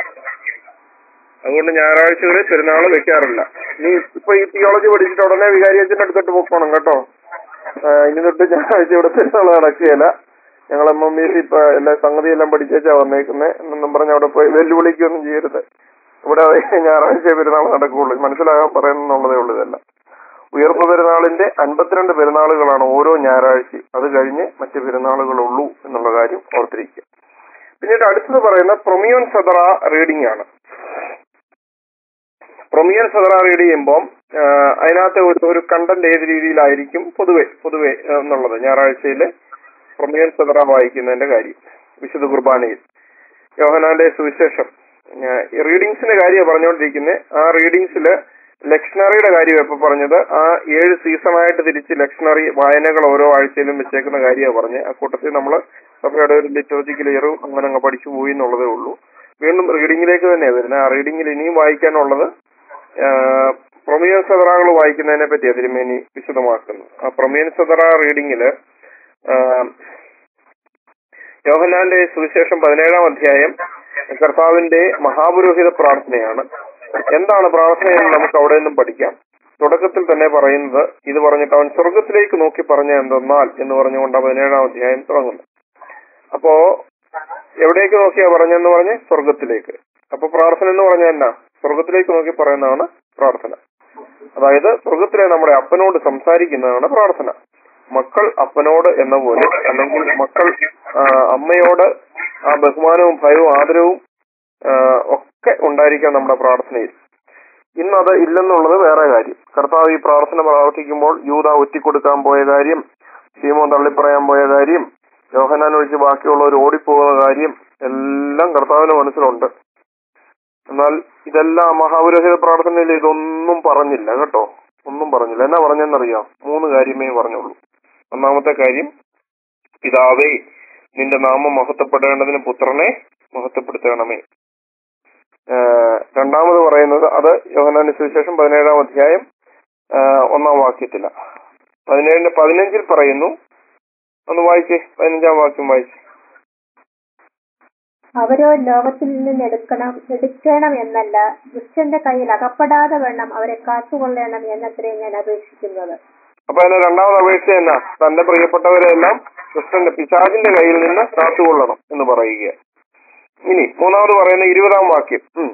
അതുകൊണ്ട് ഞായറാഴ്ചകളിൽ പെരുന്നാൾ വെക്കാറില്ല നീ ഇപ്പൊ ഈ തിയോളജി പഠിച്ചിട്ട് ഉടനെ വികാരിയച്ഛൻ്റെ അടുത്തോട്ട് പോക്കണം കേട്ടോ ആഹ് ഇനി തൊട്ട് ഞായറാഴ്ച ഇവിടെ പെരുന്നാൾ നടക്കുകയില്ല ഞങ്ങൾ എം എം ബി സി ഇപ്പൊ എല്ലാ സംഗതിയെല്ലാം പഠിച്ചേച്ചാ വന്നേക്കുന്നത് എന്നും പറഞ്ഞ് അവിടെ പോയി വെല്ലുവിളിക്കൊന്നും ചെയ്യരുത് ഇവിടെ ഞായറാഴ്ച പെരുന്നാൾ നടക്കുകയുള്ളൂ മനസ്സിലാകാൻ പറയുന്നുള്ളതേ ഉള്ളൂ ഇതല്ല ഉയർപ്പ് പെരുന്നാളിന്റെ അൻപത്തിരണ്ട് പെരുന്നാളുകളാണ് ഓരോ ഞായറാഴ്ചയും അത് കഴിഞ്ഞ് മറ്റ് പെരുന്നാളുകളുള്ളൂ എന്നുള്ള കാര്യം ഓർത്തിരിക്കുക പിന്നീട് അടുത്തത് പറയുന്ന പ്രൊമിയോൻ സദറ റീഡിംഗ് ആണ് പ്രൊമിയൻ സദറ റീഡ് ചെയ്യുമ്പം ആ, അതിനകത്തെ ഒരു ഒരു കണ്ടന്റ് ഏത് രീതിയിലായിരിക്കും പൊതുവെ പൊതുവെ ആ, എന്നുള്ളത് ഞായറാഴ്ചയിലെ പ്രൊമിയൻ സദറ വായിക്കുന്നതിന്റെ കാര്യം വിശുദ്ധ കുർബാനയിൽ യോഹനാന്റെ സുവിശേഷം റീഡിങ്സിന്റെ കാര്യം പറഞ്ഞുകൊണ്ടിരിക്കുന്നത് ആ റീഡിങ്സില് ലക്ഷണറിയുടെ കാര്യം ഇപ്പൊ പറഞ്ഞത് ആ ഏഴ് സീസണായിട്ട് തിരിച്ച് ലക്ഷണറി വായനകൾ ഓരോ ആഴ്ചയിലും വെച്ചേക്കുന്ന കാര്യമാണ് പറഞ്ഞത് ആ കൂട്ടത്തിൽ നമ്മൾ സഭയുടെ ഒരു ലിറ്റോജിക്കൽ ഇയറും അങ്ങനെ അങ്ങ് പഠിച്ചു പോയി എന്നുള്ളതേ ഉള്ളൂ വീണ്ടും റീഡിങ്ങിലേക്ക് തന്നെയാണ് വരുന്നത് ആ റീഡിങ്ങിൽ ഇനിയും വായിക്കാനുള്ളത് പ്രൊമിയൻ സദറകൾ വായിക്കുന്നതിനെ പറ്റിയാണ് തിരുമേനി വിശദമാക്കുന്നത് ആ പ്രൊമിയൻ സദറ റീഡിങ്ങില് യോഹന്നാന്റെ സുവിശേഷം പതിനേഴാം അധ്യായം കർത്താവിന്റെ മഹാപുരോഹിത പ്രാർത്ഥനയാണ് എന്താണ് പ്രാർത്ഥന എന്ന് നമുക്ക് അവിടെ നിന്നും പഠിക്കാം തുടക്കത്തിൽ തന്നെ പറയുന്നത് ഇത് പറഞ്ഞിട്ട് അവൻ സ്വർഗത്തിലേക്ക് നോക്കി പറഞ്ഞ എന്തെന്നാൽ എന്ന് പറഞ്ഞുകൊണ്ട് ആ പതിനേഴാം അധ്യായം തുടങ്ങുന്നു അപ്പോ എവിടേക്ക് നോക്കിയാ പറഞ്ഞെന്ന് പറഞ്ഞ് സ്വർഗത്തിലേക്ക് അപ്പൊ പ്രാർത്ഥന എന്ന് പറഞ്ഞാൽ എന്നാ സ്വർഗത്തിലേക്ക് നോക്കി പറയുന്നതാണ് പ്രാർത്ഥന അതായത് സ്വർഗത്തിലെ നമ്മുടെ അപ്പനോട് സംസാരിക്കുന്നതാണ് പ്രാർത്ഥന മക്കൾ അപ്പനോട് എന്ന പോലെ അല്ലെങ്കിൽ മക്കൾ ആ, അമ്മയോട് ആ ബഹുമാനവും ഭയവും ആദരവും ആ, ഒക്കെ ഉണ്ടായിരിക്കാം നമ്മുടെ പ്രാർത്ഥനയിൽ ഇന്ന് അത് ഇല്ലെന്നുള്ളത് വേറെ കാര്യം കർത്താവ് ഈ പ്രാർത്ഥന പ്രാർത്ഥിക്കുമ്പോൾ യൂത ഒറ്റിക്കൊടുക്കാൻ പോയ കാര്യം സീമോൻ തള്ളിപ്പറയാൻ പോയ കാര്യം യോഹനാൻ ഒഴിച്ച് ബാക്കിയുള്ളവർ ഓടിപ്പോകുന്ന കാര്യം എല്ലാം കർത്താവിന് മനസ്സിലുണ്ട് എന്നാൽ ഇതെല്ലാം മഹാപുരോഹിത പ്രാർത്ഥനയിൽ ഇതൊന്നും പറഞ്ഞില്ല കേട്ടോ ഒന്നും പറഞ്ഞില്ല എന്നാ പറഞ്ഞെന്നറിയാം മൂന്ന് കാര്യമേ പറഞ്ഞുള്ളൂ ഒന്നാമത്തെ കാര്യം പിതാവേ നിന്റെ നാമം മഹത്വപ്പെടേണ്ടതിന് പുത്രനെ മഹത്വപ്പെടുത്തണമേ ഏഹ് രണ്ടാമത് പറയുന്നത് അത് യോഹനാന്റെ സുവിശേഷം പതിനേഴാം അധ്യായം ഏഹ് ഒന്നാം വാക്യത്തില പതിനേഴിന്റെ പതിനഞ്ചിൽ പറയുന്നു ഒന്ന് വായിച്ചേ പതിനഞ്ചാം വാക്യം വായിച്ചേ അവരോ ലോകത്തിൽ നിന്ന് എടുക്കണം എടുക്കണം എന്നല്ല ദുഷ്ടന്റെ കയ്യിൽ അകപ്പെടാതെ വേണം അവരെ കാത്തുകൊള്ളണം എന്നത്രേ ഞാൻ അപേക്ഷിക്കുന്നത് അപ്പൊ അതിന് രണ്ടാമത് അപേക്ഷ എന്നാ തന്റെ പ്രിയപ്പെട്ടവരെല്ലാം ക്രിസ്തന്റെ പിശാചിന്റെ കയ്യിൽ നിന്ന് കാത്തുകൊള്ളണം എന്ന് പറയുക ഇനി മൂന്നാമത് പറയുന്ന ഇരുപതാം വാക്യം ഉം.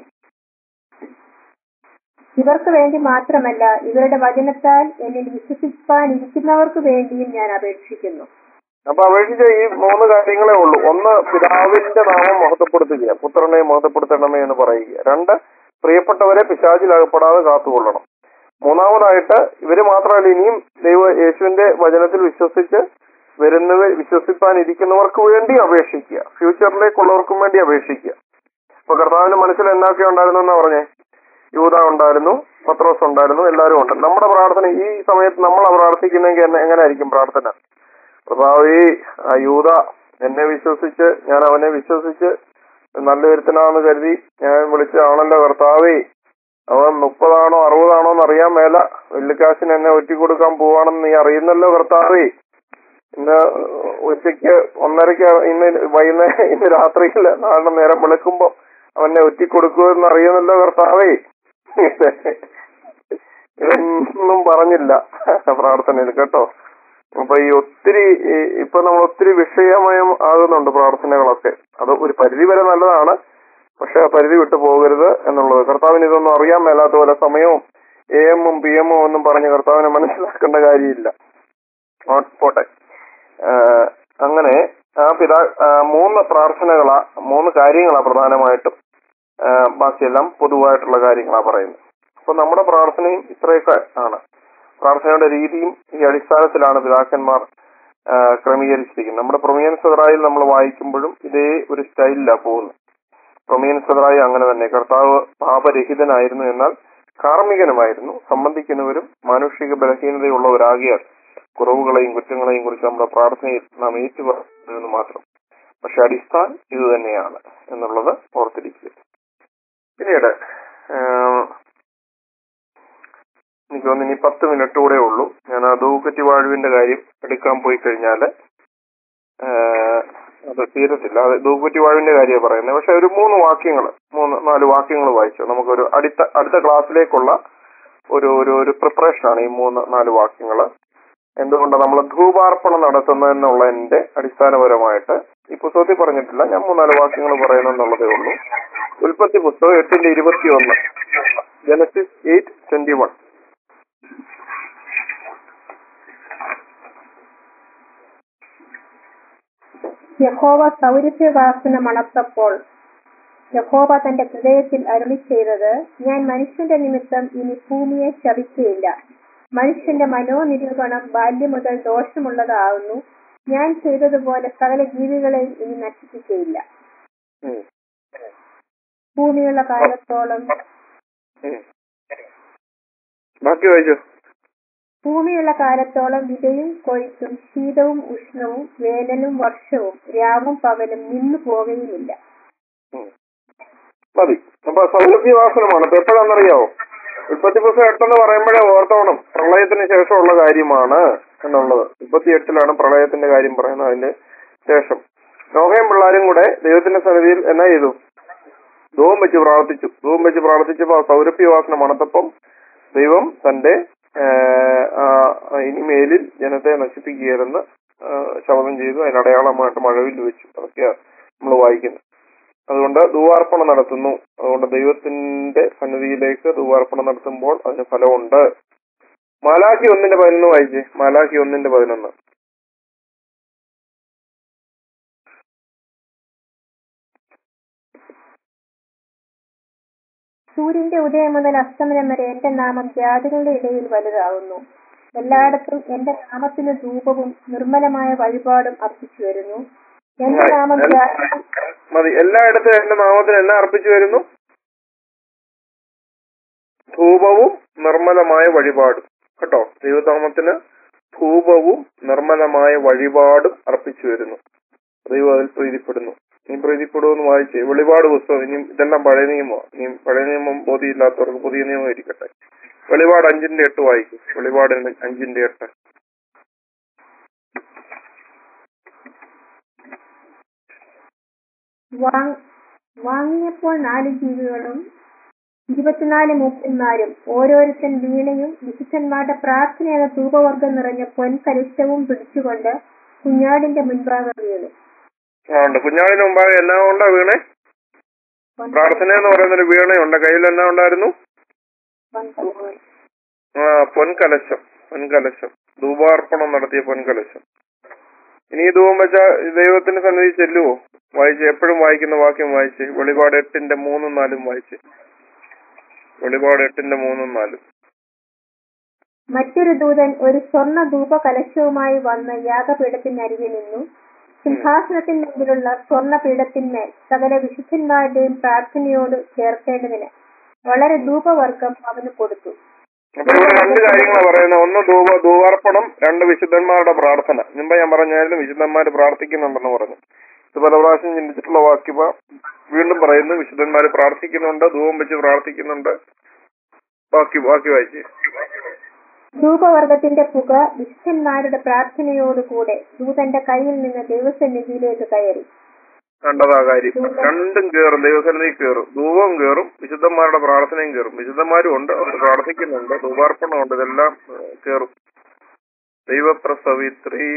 ഇവർക്ക് വേണ്ടി മാത്രമല്ല ഇവരുടെ വചനത്താൽ എന്നിൽ വിശ്വസിപ്പാനിരിക്കുന്നവർക്ക് വേണ്ടിയും ഞാൻ അപേക്ഷിക്കുന്നു അപ്പൊ അപേക്ഷിച്ച ഈ മൂന്ന് കാര്യങ്ങളേ ഉള്ളൂ ഒന്ന് പിതാവിന്റെ നാമം മഹത്വപ്പെടുത്തുക പുത്രനെ മഹത്വപ്പെടുത്തണമേ എന്ന് പറയുക രണ്ട് പ്രിയപ്പെട്ടവരെ പിശാചിലകപ്പെടാതെ കാത്തുകൊള്ളണം മൂന്നാമതായിട്ട് ഇവര് മാത്രമല്ല ഇനിയും ദൈവ യേശുവിന്റെ വചനത്തിൽ വിശ്വസിച്ച് വരുന്നവ വിശ്വസിപ്പാൻ ഇരിക്കുന്നവർക്ക് വേണ്ടി അപേക്ഷിക്കുക ഫ്യൂച്ചറിലേക്കുള്ളവർക്കും വേണ്ടി അപേക്ഷിക്കുക അപ്പൊ കർത്താവിന്റെ മനസ്സിൽ എന്തൊക്കെ ഉണ്ടായിരുന്നു എന്നാ പറഞ്ഞേ യൂത ഉണ്ടായിരുന്നു പത്രോസ് ഉണ്ടായിരുന്നു എല്ലാവരും ഉണ്ട് നമ്മുടെ പ്രാർത്ഥന ഈ സമയത്ത് നമ്മൾ പ്രാർത്ഥിക്കുന്നെങ്കിൽ എന്നെ- എങ്ങനെയായിരിക്കും പ്രാർത്ഥന കർത്താവേ ആ യൂത എന്നെ വിശ്വസിച്ച് ഞാൻ അവനെ വിശ്വസിച്ച് നല്ല ഒരുത്തനാന്ന് കരുതി ഞാൻ വിളിച്ചതാണല്ലോ കർത്താവേ അവൻ മുപ്പതാണോ അറുപതാണോ എന്ന് അറിയാൻ മേല വെള്ളിക്കാശിന് എന്നെ ഒറ്റിക്കൊടുക്കാൻ പോവാണെന്ന് നീ അറിയുന്നല്ലോ കർത്താവേ ഇന്ന് ഉച്ചയ്ക്ക് ഒന്നരയ്ക്ക് ഇന്ന് വൈകുന്നേരം ഇന്ന് രാത്രിയിൽ നാളെ നേരം വിളിക്കുമ്പോ അവനെ ഒറ്റിക്കൊടുക്കുമെന്ന് അറിയുന്നല്ലോ കർത്താവേ ഇതൊന്നും പറഞ്ഞില്ല പ്രാർത്ഥനയിൽ കേട്ടോ അപ്പൊ ഈ ഒത്തിരി ഈ- ഇപ്പൊ നമ്മൾ ഒത്തിരി വിഷയമയം ആകുന്നുണ്ട് പ്രാർത്ഥനകളൊക്കെ അത് ഒരു പരിധി വരെ നല്ലതാണ് പക്ഷെ ആ പരിധി വിട്ടു പോകരുത് എന്നുള്ളത് കർത്താവിന് ഇതൊന്നും അറിയാൻ മേലാത്ത പോലെ സമയവും എ എമ്മും പി എമ്മും ഒന്നും പറഞ്ഞ് കർത്താവിനെ മനസ്സിലാക്കേണ്ട കാര്യമില്ല ആ, പോട്ടെ ആ, അങ്ങനെ ആ പിതാ ആ, മൂന്ന് പ്രാർത്ഥനകളാ മൂന്ന് കാര്യങ്ങളാ പ്രധാനമായിട്ടും ആ, ബാക്കിയെല്ലാം പൊതുവായിട്ടുള്ള കാര്യങ്ങളാ പറയുന്നത് അപ്പൊ നമ്മുടെ പ്രാർത്ഥനയും ഇത്രയൊക്കെ ആണ് പ്രാർത്ഥനയുടെ രീതിയും ഈ അടിസ്ഥാനത്തിലാണ് പിതാക്കന്മാർ ആ, ക്രമീകരിച്ചിരിക്കുന്നത് നമ്മുടെ പ്രൊമിയൻ സദറായിൽ നമ്മൾ വായിക്കുമ്പോഴും ഇതേ ഒരു സ്റ്റൈലിലാണ് പോകുന്നത് പ്രൊമിയൻ സദറായി അങ്ങനെ തന്നെ കർത്താവ് പാപരഹിതനായിരുന്നു എന്നാൽ കാർമ്മികനുമായിരുന്നു സംബന്ധിക്കുന്നവരും മാനുഷിക ബലഹീനതയുള്ളവരാകിയാൽ കുറവുകളെയും കുറ്റങ്ങളെയും കുറിച്ച് നമ്മുടെ പ്രാർത്ഥനയിൽ നാം ഏറ്റുപറയുന്നു മാത്രം പക്ഷെ അടിസ്ഥാനം ഇത് തന്നെയാണ് എന്നുള്ളത് ഓർത്തിരിക്കുക പിന്നീട് ആഹ്, എനിക്ക് തോന്നുന്നു ഇനി പത്ത് മിനിറ്റ് കൂടെ ഉള്ളൂ ഞാൻ ആ ദൂക്കുറ്റി വാഴുവിന്റെ കാര്യം എടുക്കാൻ പോയി കഴിഞ്ഞാല് ആഹ്, അത് തീരത്തില്ല അത് ദൂക്കുറ്റി വാഴുവിന്റെ കാര്യമാണ് പറയുന്നത് പക്ഷെ ഒരു മൂന്ന് വാക്യങ്ങൾ മൂന്ന് നാല് വാക്യങ്ങൾ വായിച്ചു നമുക്കൊരു അടുത്ത അടുത്ത ക്ലാസ്സിലേക്കുള്ള ഒരു ഒരു ഒരു പ്രിപ്പറേഷൻ ആണ് ഈ മൂന്ന് നാല് വാക്യങ്ങൾ എന്തുകൊണ്ട് നമ്മൾ ധൂപാർപ്പണം നടത്തുന്നതെന്നുള്ളതിന്റെ അടിസ്ഥാനപരമായിട്ട് ഈ പുസ്തകത്തിൽ പറഞ്ഞിട്ടില്ല ഞാൻ മൂന്നാല് വാക്യങ്ങൾ പറയുന്നെന്നുള്ളതേ ഉള്ളൂ ഉൽപ്പത്തി പുസ്തകം എട്ടിന്റെ ഇരുപത്തി ഒന്ന് ജനസിസ് എയ്റ്റ് ട്വന്റി വൺ യഹോവ സൗരഭ്യവാസന മണത്തപ്പോൾ യഹോവ തന്റെ ഹൃദയത്തിൽ അരുളി ചെയ്തത് ഞാൻ മനുഷ്യന്റെ നിമിത്തം ഇനി ഭൂമിയെ ശപിക്കുകയില്ല മനുഷ്യന്റെ മനോനിരൂപണം ബാല്യം മുതൽ ദോഷമുള്ളതാകുന്നു ഞാൻ ചെയ്തതുപോലെ സകല ജീവികളെയും ഇനി നശിപ്പിക്കുകയില്ല ഉം. ഭൂമിയുള്ള കാലത്തോളം ഉം. ബാക്കി വായിച്ചോ ഭൂമിയുള്ള കാലത്തോളം വിതയും കൊയ്ത്തും ശീതവും ഉഷ്ണവും വേനലും വർഷവും രാവും പകലും നിന്നു പോവുകയുമില്ല ഉം. മതി അപ്പൊ സൗലഭ്യവാസനമാണ് ഇപ്പൊ എപ്പോഴാണെന്നറിയാവോ ഉൽപ്പത്തി പുസ്തകം എട്ടെന്ന് പറയുമ്പോഴേ ഓർത്തോണം പ്രളയത്തിന് ശേഷമുള്ള കാര്യമാണ് എന്നുള്ളത് മുപ്പത്തി എട്ടിലാണ് പ്രളയത്തിന്റെ കാര്യം പറയുന്നത് അതിന് ശേഷം നോഹയും പിള്ളാരും കൂടെ ദൈവത്തിന്റെ സന്നിധിയിൽ എന്നാ ചെയ്തു ധൂപം വെച്ച് പ്രാർത്ഥിച്ചു ധൂപം വെച്ച് പ്രാർത്ഥിച്ചപ്പോ ആ സൗരഭ്യവാസന മണത്തപ്പം ദൈവം തന്റെ ഏഹ്, ആ, ഇനിമേലിൽ ജനത്തെ നശിപ്പിക്കുകയെന്ന് ശപഥം ചെയ്തു അതിന് അടയാളമായിട്ട് മഴവിൽ വെച്ചു അതൊക്കെയാ നമ്മൾ വായിക്കുന്നത് അതുകൊണ്ട് ധൂവാർപ്പണം നടത്തുന്നു അതുകൊണ്ട് ദൈവത്തിന്റെ സന്നിധിയിലേക്ക് ധൂവാർപ്പണം നടത്തുമ്പോൾ അതിന് ഫലമുണ്ട് മാലാഖി ഒന്നിന്റെ പതിനൊന്ന് വായിച്ചേ മാലാഖി ഒന്നിന്റെ പതിനൊന്ന് സൂര്യന്റെ ഉദയം മുതൽ അസ്തമനം വരെ എന്റെ നാമം ജാതികളുടെ ഇടയിൽ വലുതാകുന്നു എല്ലായിടത്തും എന്റെ നാമത്തിന് ധൂപവും നിർമ്മലമായ വഴിപാടും അർപ്പിച്ചു വരുന്നു എന്റെ നാമം ജാതി- മതി എല്ലായിടത്തും എന്റെ നാമത്തിന് എന്നെ അർപ്പിച്ചു വരുന്നു ധൂപവും നിർമ്മലമായ വഴിപാടും കേട്ടോ ദൈവനാമത്തിന് ധൂപവും നിർമ്മലമായ വഴിപാടും അർപ്പിച്ചു വരുന്നു ദൈവം അതിൽ പ്രീതിപ്പെടുന്നു ഇനി പ്രീതിപ്പെടുമെന്ന് വായിച്ചേ വെളിപാട് പുസ്തകം ഇനി ഇതെല്ലാം പഴയ നിയമമാണ് ഇനി പഴയ നിയമം ബോധിയില്ലാത്തവർക്ക് പുതിയ നിയമം ഇരിക്കട്ടെ വെളിപാട് അഞ്ചിന്റെ എട്ട് വായിക്കും വെളിപാട് അഞ്ചിന്റെ എട്ട് വാങ്- വാങ്ങിയപ്പോൾ നാല് ജീവികളും ഇരുപത്തിനാല് മൂപ്പന്മാരും ഓരോരുത്തൻ വീണയും വിശുദ്ധന്മാരുടെ പ്രാർത്ഥന എന്ന ധൂപവർഗം നിറഞ്ഞ പൊൻകലുഷവും പിടിച്ചുകൊണ്ട് കുഞ്ഞാടിന്റെ മുൻപാകെ വീണു ആ ഉണ്ട് കുഞ്ഞാടിന് മുമ്പാകെ എന്നാ കൊണ്ടാ വീണേ പ്രാർത്ഥന എന്ന് പറയുന്നൊരു വീണയുണ്ട് കയ്യിൽ എന്നാ ഉണ്ടായിരുന്നു പൊൻകലശം. ആ പൊൻകലശം പൊൻകലശം ധൂപാർപ്പണം നടത്തിയ പൊൻകലശം ഇനി ഈ ധൂപം വെച്ച ദൈവത്തിന്റെ സന്നിധി ചെല്ലുവോ വായിച്ച് എപ്പോഴും വായിക്കുന്ന വാക്യം വായിച്ച് വെളിപാട് എട്ടിന്റെ മൂന്നും നാലും വായിച്ച് വെളിപാട് എട്ടിന്റെ മൂന്നും നാലും മറ്റൊരു ദൂതൻ ഒരു സ്വർണ്ണ ധൂപ കലശവുമായി വന്ന് യാഗപീഠത്തിനരികെ നിന്നു സിംഹാസനത്തിന് മുമ്പിലുള്ള സ്വർണ്ണ പീഠത്തിന്മേൽ സകല വിശുദ്ധന്മാരുടെയും പ്രാർത്ഥനയോട് ചേർക്കേണ്ടതിന് വളരെ ധൂപവർഗം അവന് കൊടുത്തു അപ്പൊ ഇവിടെ രണ്ട് കാര്യങ്ങളാണ് പറയുന്നത് ഒന്ന് ധൂപ ധൂപാർപ്പണം രണ്ട് വിശുദ്ധന്മാരുടെ പ്രാർത്ഥന മുമ്പ് ഞാൻ പറഞ്ഞായിരുന്നു വിശുദ്ധന്മാർ പ്രാർത്ഥിക്കുന്നുണ്ടെന്ന് പറഞ്ഞു ഇത് പല പ്രാവശ്യം ചിന്തിച്ചിട്ടുള്ള വാക്യമ വീണ്ടും പറയുന്നു വിശുദ്ധന്മാർ പ്രാർത്ഥിക്കുന്നുണ്ട് ധൂപം വെച്ച് പ്രാർത്ഥിക്കുന്നുണ്ട് ബാക്കി ബാക്കി വായിച്ച് ധൂപവർഗത്തിന്റെ പുക വിശുദ്ധന്മാരുടെ പ്രാർത്ഥനയോടുകൂടെ ദൂതന്റെ കയ്യിൽ നിന്ന് ദൈവസന്നിധിയിലേക്ക് കയറി കണ്ടതാ കാര്യം രണ്ടും കേറും ദൈവസന്നിധി കയറും ധൂപം കയറും വിശുദ്ധന്മാരുടെ പ്രാർത്ഥനയും കയറും വിശുദ്ധന്മാരും ഉണ്ട് അവർ പ്രാർത്ഥിക്കുന്നുണ്ട് ധൂപാർപ്പണമുണ്ട് ഇതെല്ലാം ഏഹ്, കയറും ദൈവപ്രസവിത്രി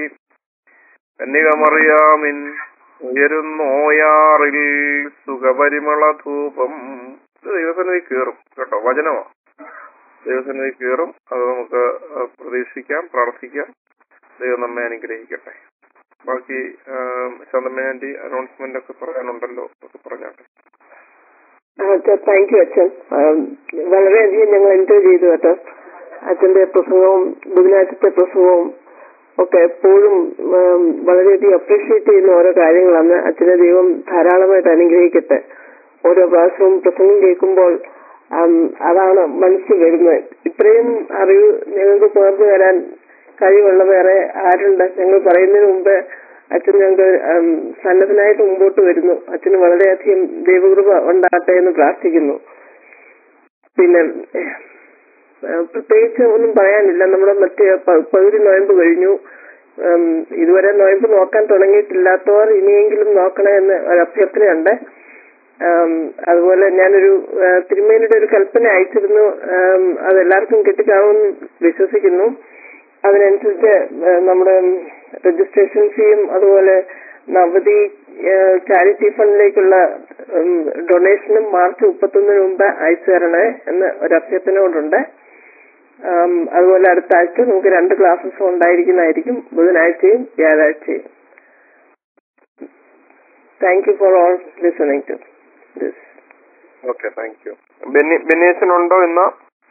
കന്യകമറിയാമിൻ ഉയരുന്നോയാറിൽ സുഖപരിമള ധൂപം ഇത് ദൈവസന്നിധി കയറും കേട്ടോ വചനമാ ദൈവസന്നിധി കയറും അത് നമുക്ക് ഏഹ്, പ്രതീക്ഷിക്കാം പ്രാർത്ഥിക്കാം ദൈവം നമ്മെ അനുഗ്രഹിക്കട്ടെ ബാക്കി ശാന്തമ്മ ആന്റി അനൗൺസ്മെന്റ് ഒക്കെ പറയാനുണ്ടല്ലോ ഒക്കെ പറഞ്ഞാട്ടെ താങ്ക് യു അച്ഛൻ ആം, വളരെയധികം ഞങ്ങൾ എൻജോയ് ചെയ്തു കേട്ടോ അച്ഛന്റെ പ്രസംഗവും ബുധനാഴ്ചത്തെ പ്രസംഗവും ഒക്കെ എപ്പോഴും ആം, വളരെയധികം അപ്രീഷിയേറ്റ് ചെയ്യുന്ന ഓരോ കാര്യങ്ങളാണ് അച്ഛനെ ദൈവം ധാരാളമായിട്ട് അനുഗ്രഹിക്കട്ടെ ഓരോ പ്രാവശ്യവും പ്രസംഗം കേൾക്കുമ്പോൾ ആം, അതാണ് മനസ്സിൽ വരുന്നത് ഇത്രയും അറിവ് ഞങ്ങൾക്ക് പകർന്നു തരാൻ കഴിവുള്ള വേറെ ആരുണ്ട് ഞങ്ങൾ പറയുന്നതിന് മുമ്പ് അച്ഛൻ ഞങ്ങൾക്ക് ആം, സന്നദ്ധനായിട്ട് മുമ്പോട്ട് വരുന്നു അച്ഛന് വളരെയധികം ദൈവകൃപ ഉണ്ടാകട്ടെ എന്ന് പ്രാർത്ഥിക്കുന്നു പിന്നെ ഏഹ്, പ്രത്യേകിച്ച് ഒന്നും പറയാനില്ല നമ്മുടെ മറ്റേ പ- പകുതി നോയമ്പ് കഴിഞ്ഞു ഉം, ഇതുവരെ നോയമ്പ് നോക്കാൻ തുടങ്ങിയിട്ടില്ലാത്തവർ ഇനിയെങ്കിലും നോക്കണേ എന്ന് ഒരു അഭ്യർത്ഥനയുണ്ട് ഉം, അതുപോലെ ഞാനൊരു ഏഹ്, തിരുമേനിയുടെ ഒരു കൽപ്പന അയച്ചിരുന്നു ഉം, അത് എല്ലാവർക്കും കിട്ടിക്കാണുമെന്ന് വിശ്വസിക്കുന്നു അതിനനുസരിച്ച് ഏഹ്, നമ്മുടെ രജിസ്ട്രേഷൻ ഫീയും അതുപോലെ നവതി ചാരിറ്റി ഫണ്ടിലേക്കുള്ള ഡൊണേഷനും മാർച്ച് മുപ്പത്തൊന്നിന് മുമ്പ് അയച്ചു തരണേ എന്ന് ഒരു അഭ്യർത്ഥന കൊണ്ടുണ്ട് ഉം, അതുപോലെ അടുത്ത ആഴ്ച നമുക്ക് രണ്ട് ക്ലാസ്സസ് ഉണ്ടായിരിക്കുന്നതായിരിക്കും ബുധനാഴ്ചയും വ്യാഴാഴ്ചയും thank you for all listening to Yes. Okay thank you Benny ബെന്നീസിനുണ്ടോ ഇന്ന്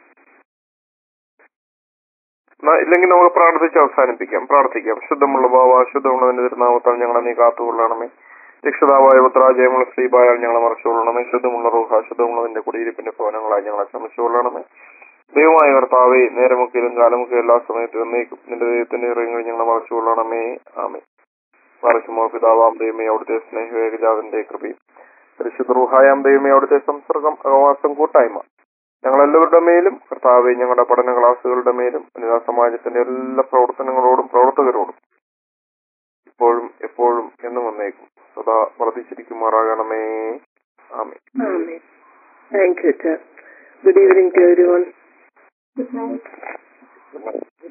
എന്നാ ഇല്ലെങ്കിൽ നമുക്ക് പ്രാർത്ഥിച്ച് അവസാനിപ്പിക്കാം പ്രാർത്ഥിക്കാം ശുദ്ധമുള്ള ഭാവ ശുദ്ധമുള്ളതിന്റെ തിരുനാമത്താൽ ഞങ്ങളെ നീ കാത്തുകൊള്ളണമേ രക്ഷിതാവായ പുത്ര ജയമുള്ള ശ്രീബായാൽ ഞങ്ങളെ മറച്ചുകൊള്ളണമേ ശുദ്ധമുള്ള റൂഹ ശുദ്ധമുള്ളതിന്റെ കുടിയിരിപ്പിന്റെ ഭവനങ്ങളായി ഞങ്ങളെ ശ്രമിച്ചുകൊള്ളണമേ ദൈവമായ കർത്താവേ നേരമൊക്കെയും കാലമൊക്കെ എല്ലാ സമയത്തും എന്നേക്കും നിന്റെ ദൈവത്തിന്റെ ഇറങ്ങി ഞങ്ങളെ മറച്ചുകൊള്ളണമേ ആമേ മറച്ചുമോ പിതാവാം ദൈവമേ അവിടുത്തെ സ്നേഹവേഗജാവിന്റെ കൃപയും പരിശുദ്ധ റൂഹായാം ദൈവമേ അവിടുത്തെ സംസർഗം അകവാസം കൂട്ടായ്മ ഞങ്ങളെല്ലാവരുടെ മേലും കർത്താവെ ഞങ്ങളുടെ പഠന ക്ലാസ്സുകളുടെ മേലും വനിതാ സമാജത്തിന്റെ എല്ലാ പ്രവർത്തനങ്ങളോടും പ്രവർത്തകരോടും ഇപ്പോഴും എപ്പോഴും എന്നും വന്നേക്കും സദാ വർദ്ധിച്ചിരിക്കുമാറാകണമേ ആമേ Amen. Thank you, sir. Good evening to everyone. Good night. Good night.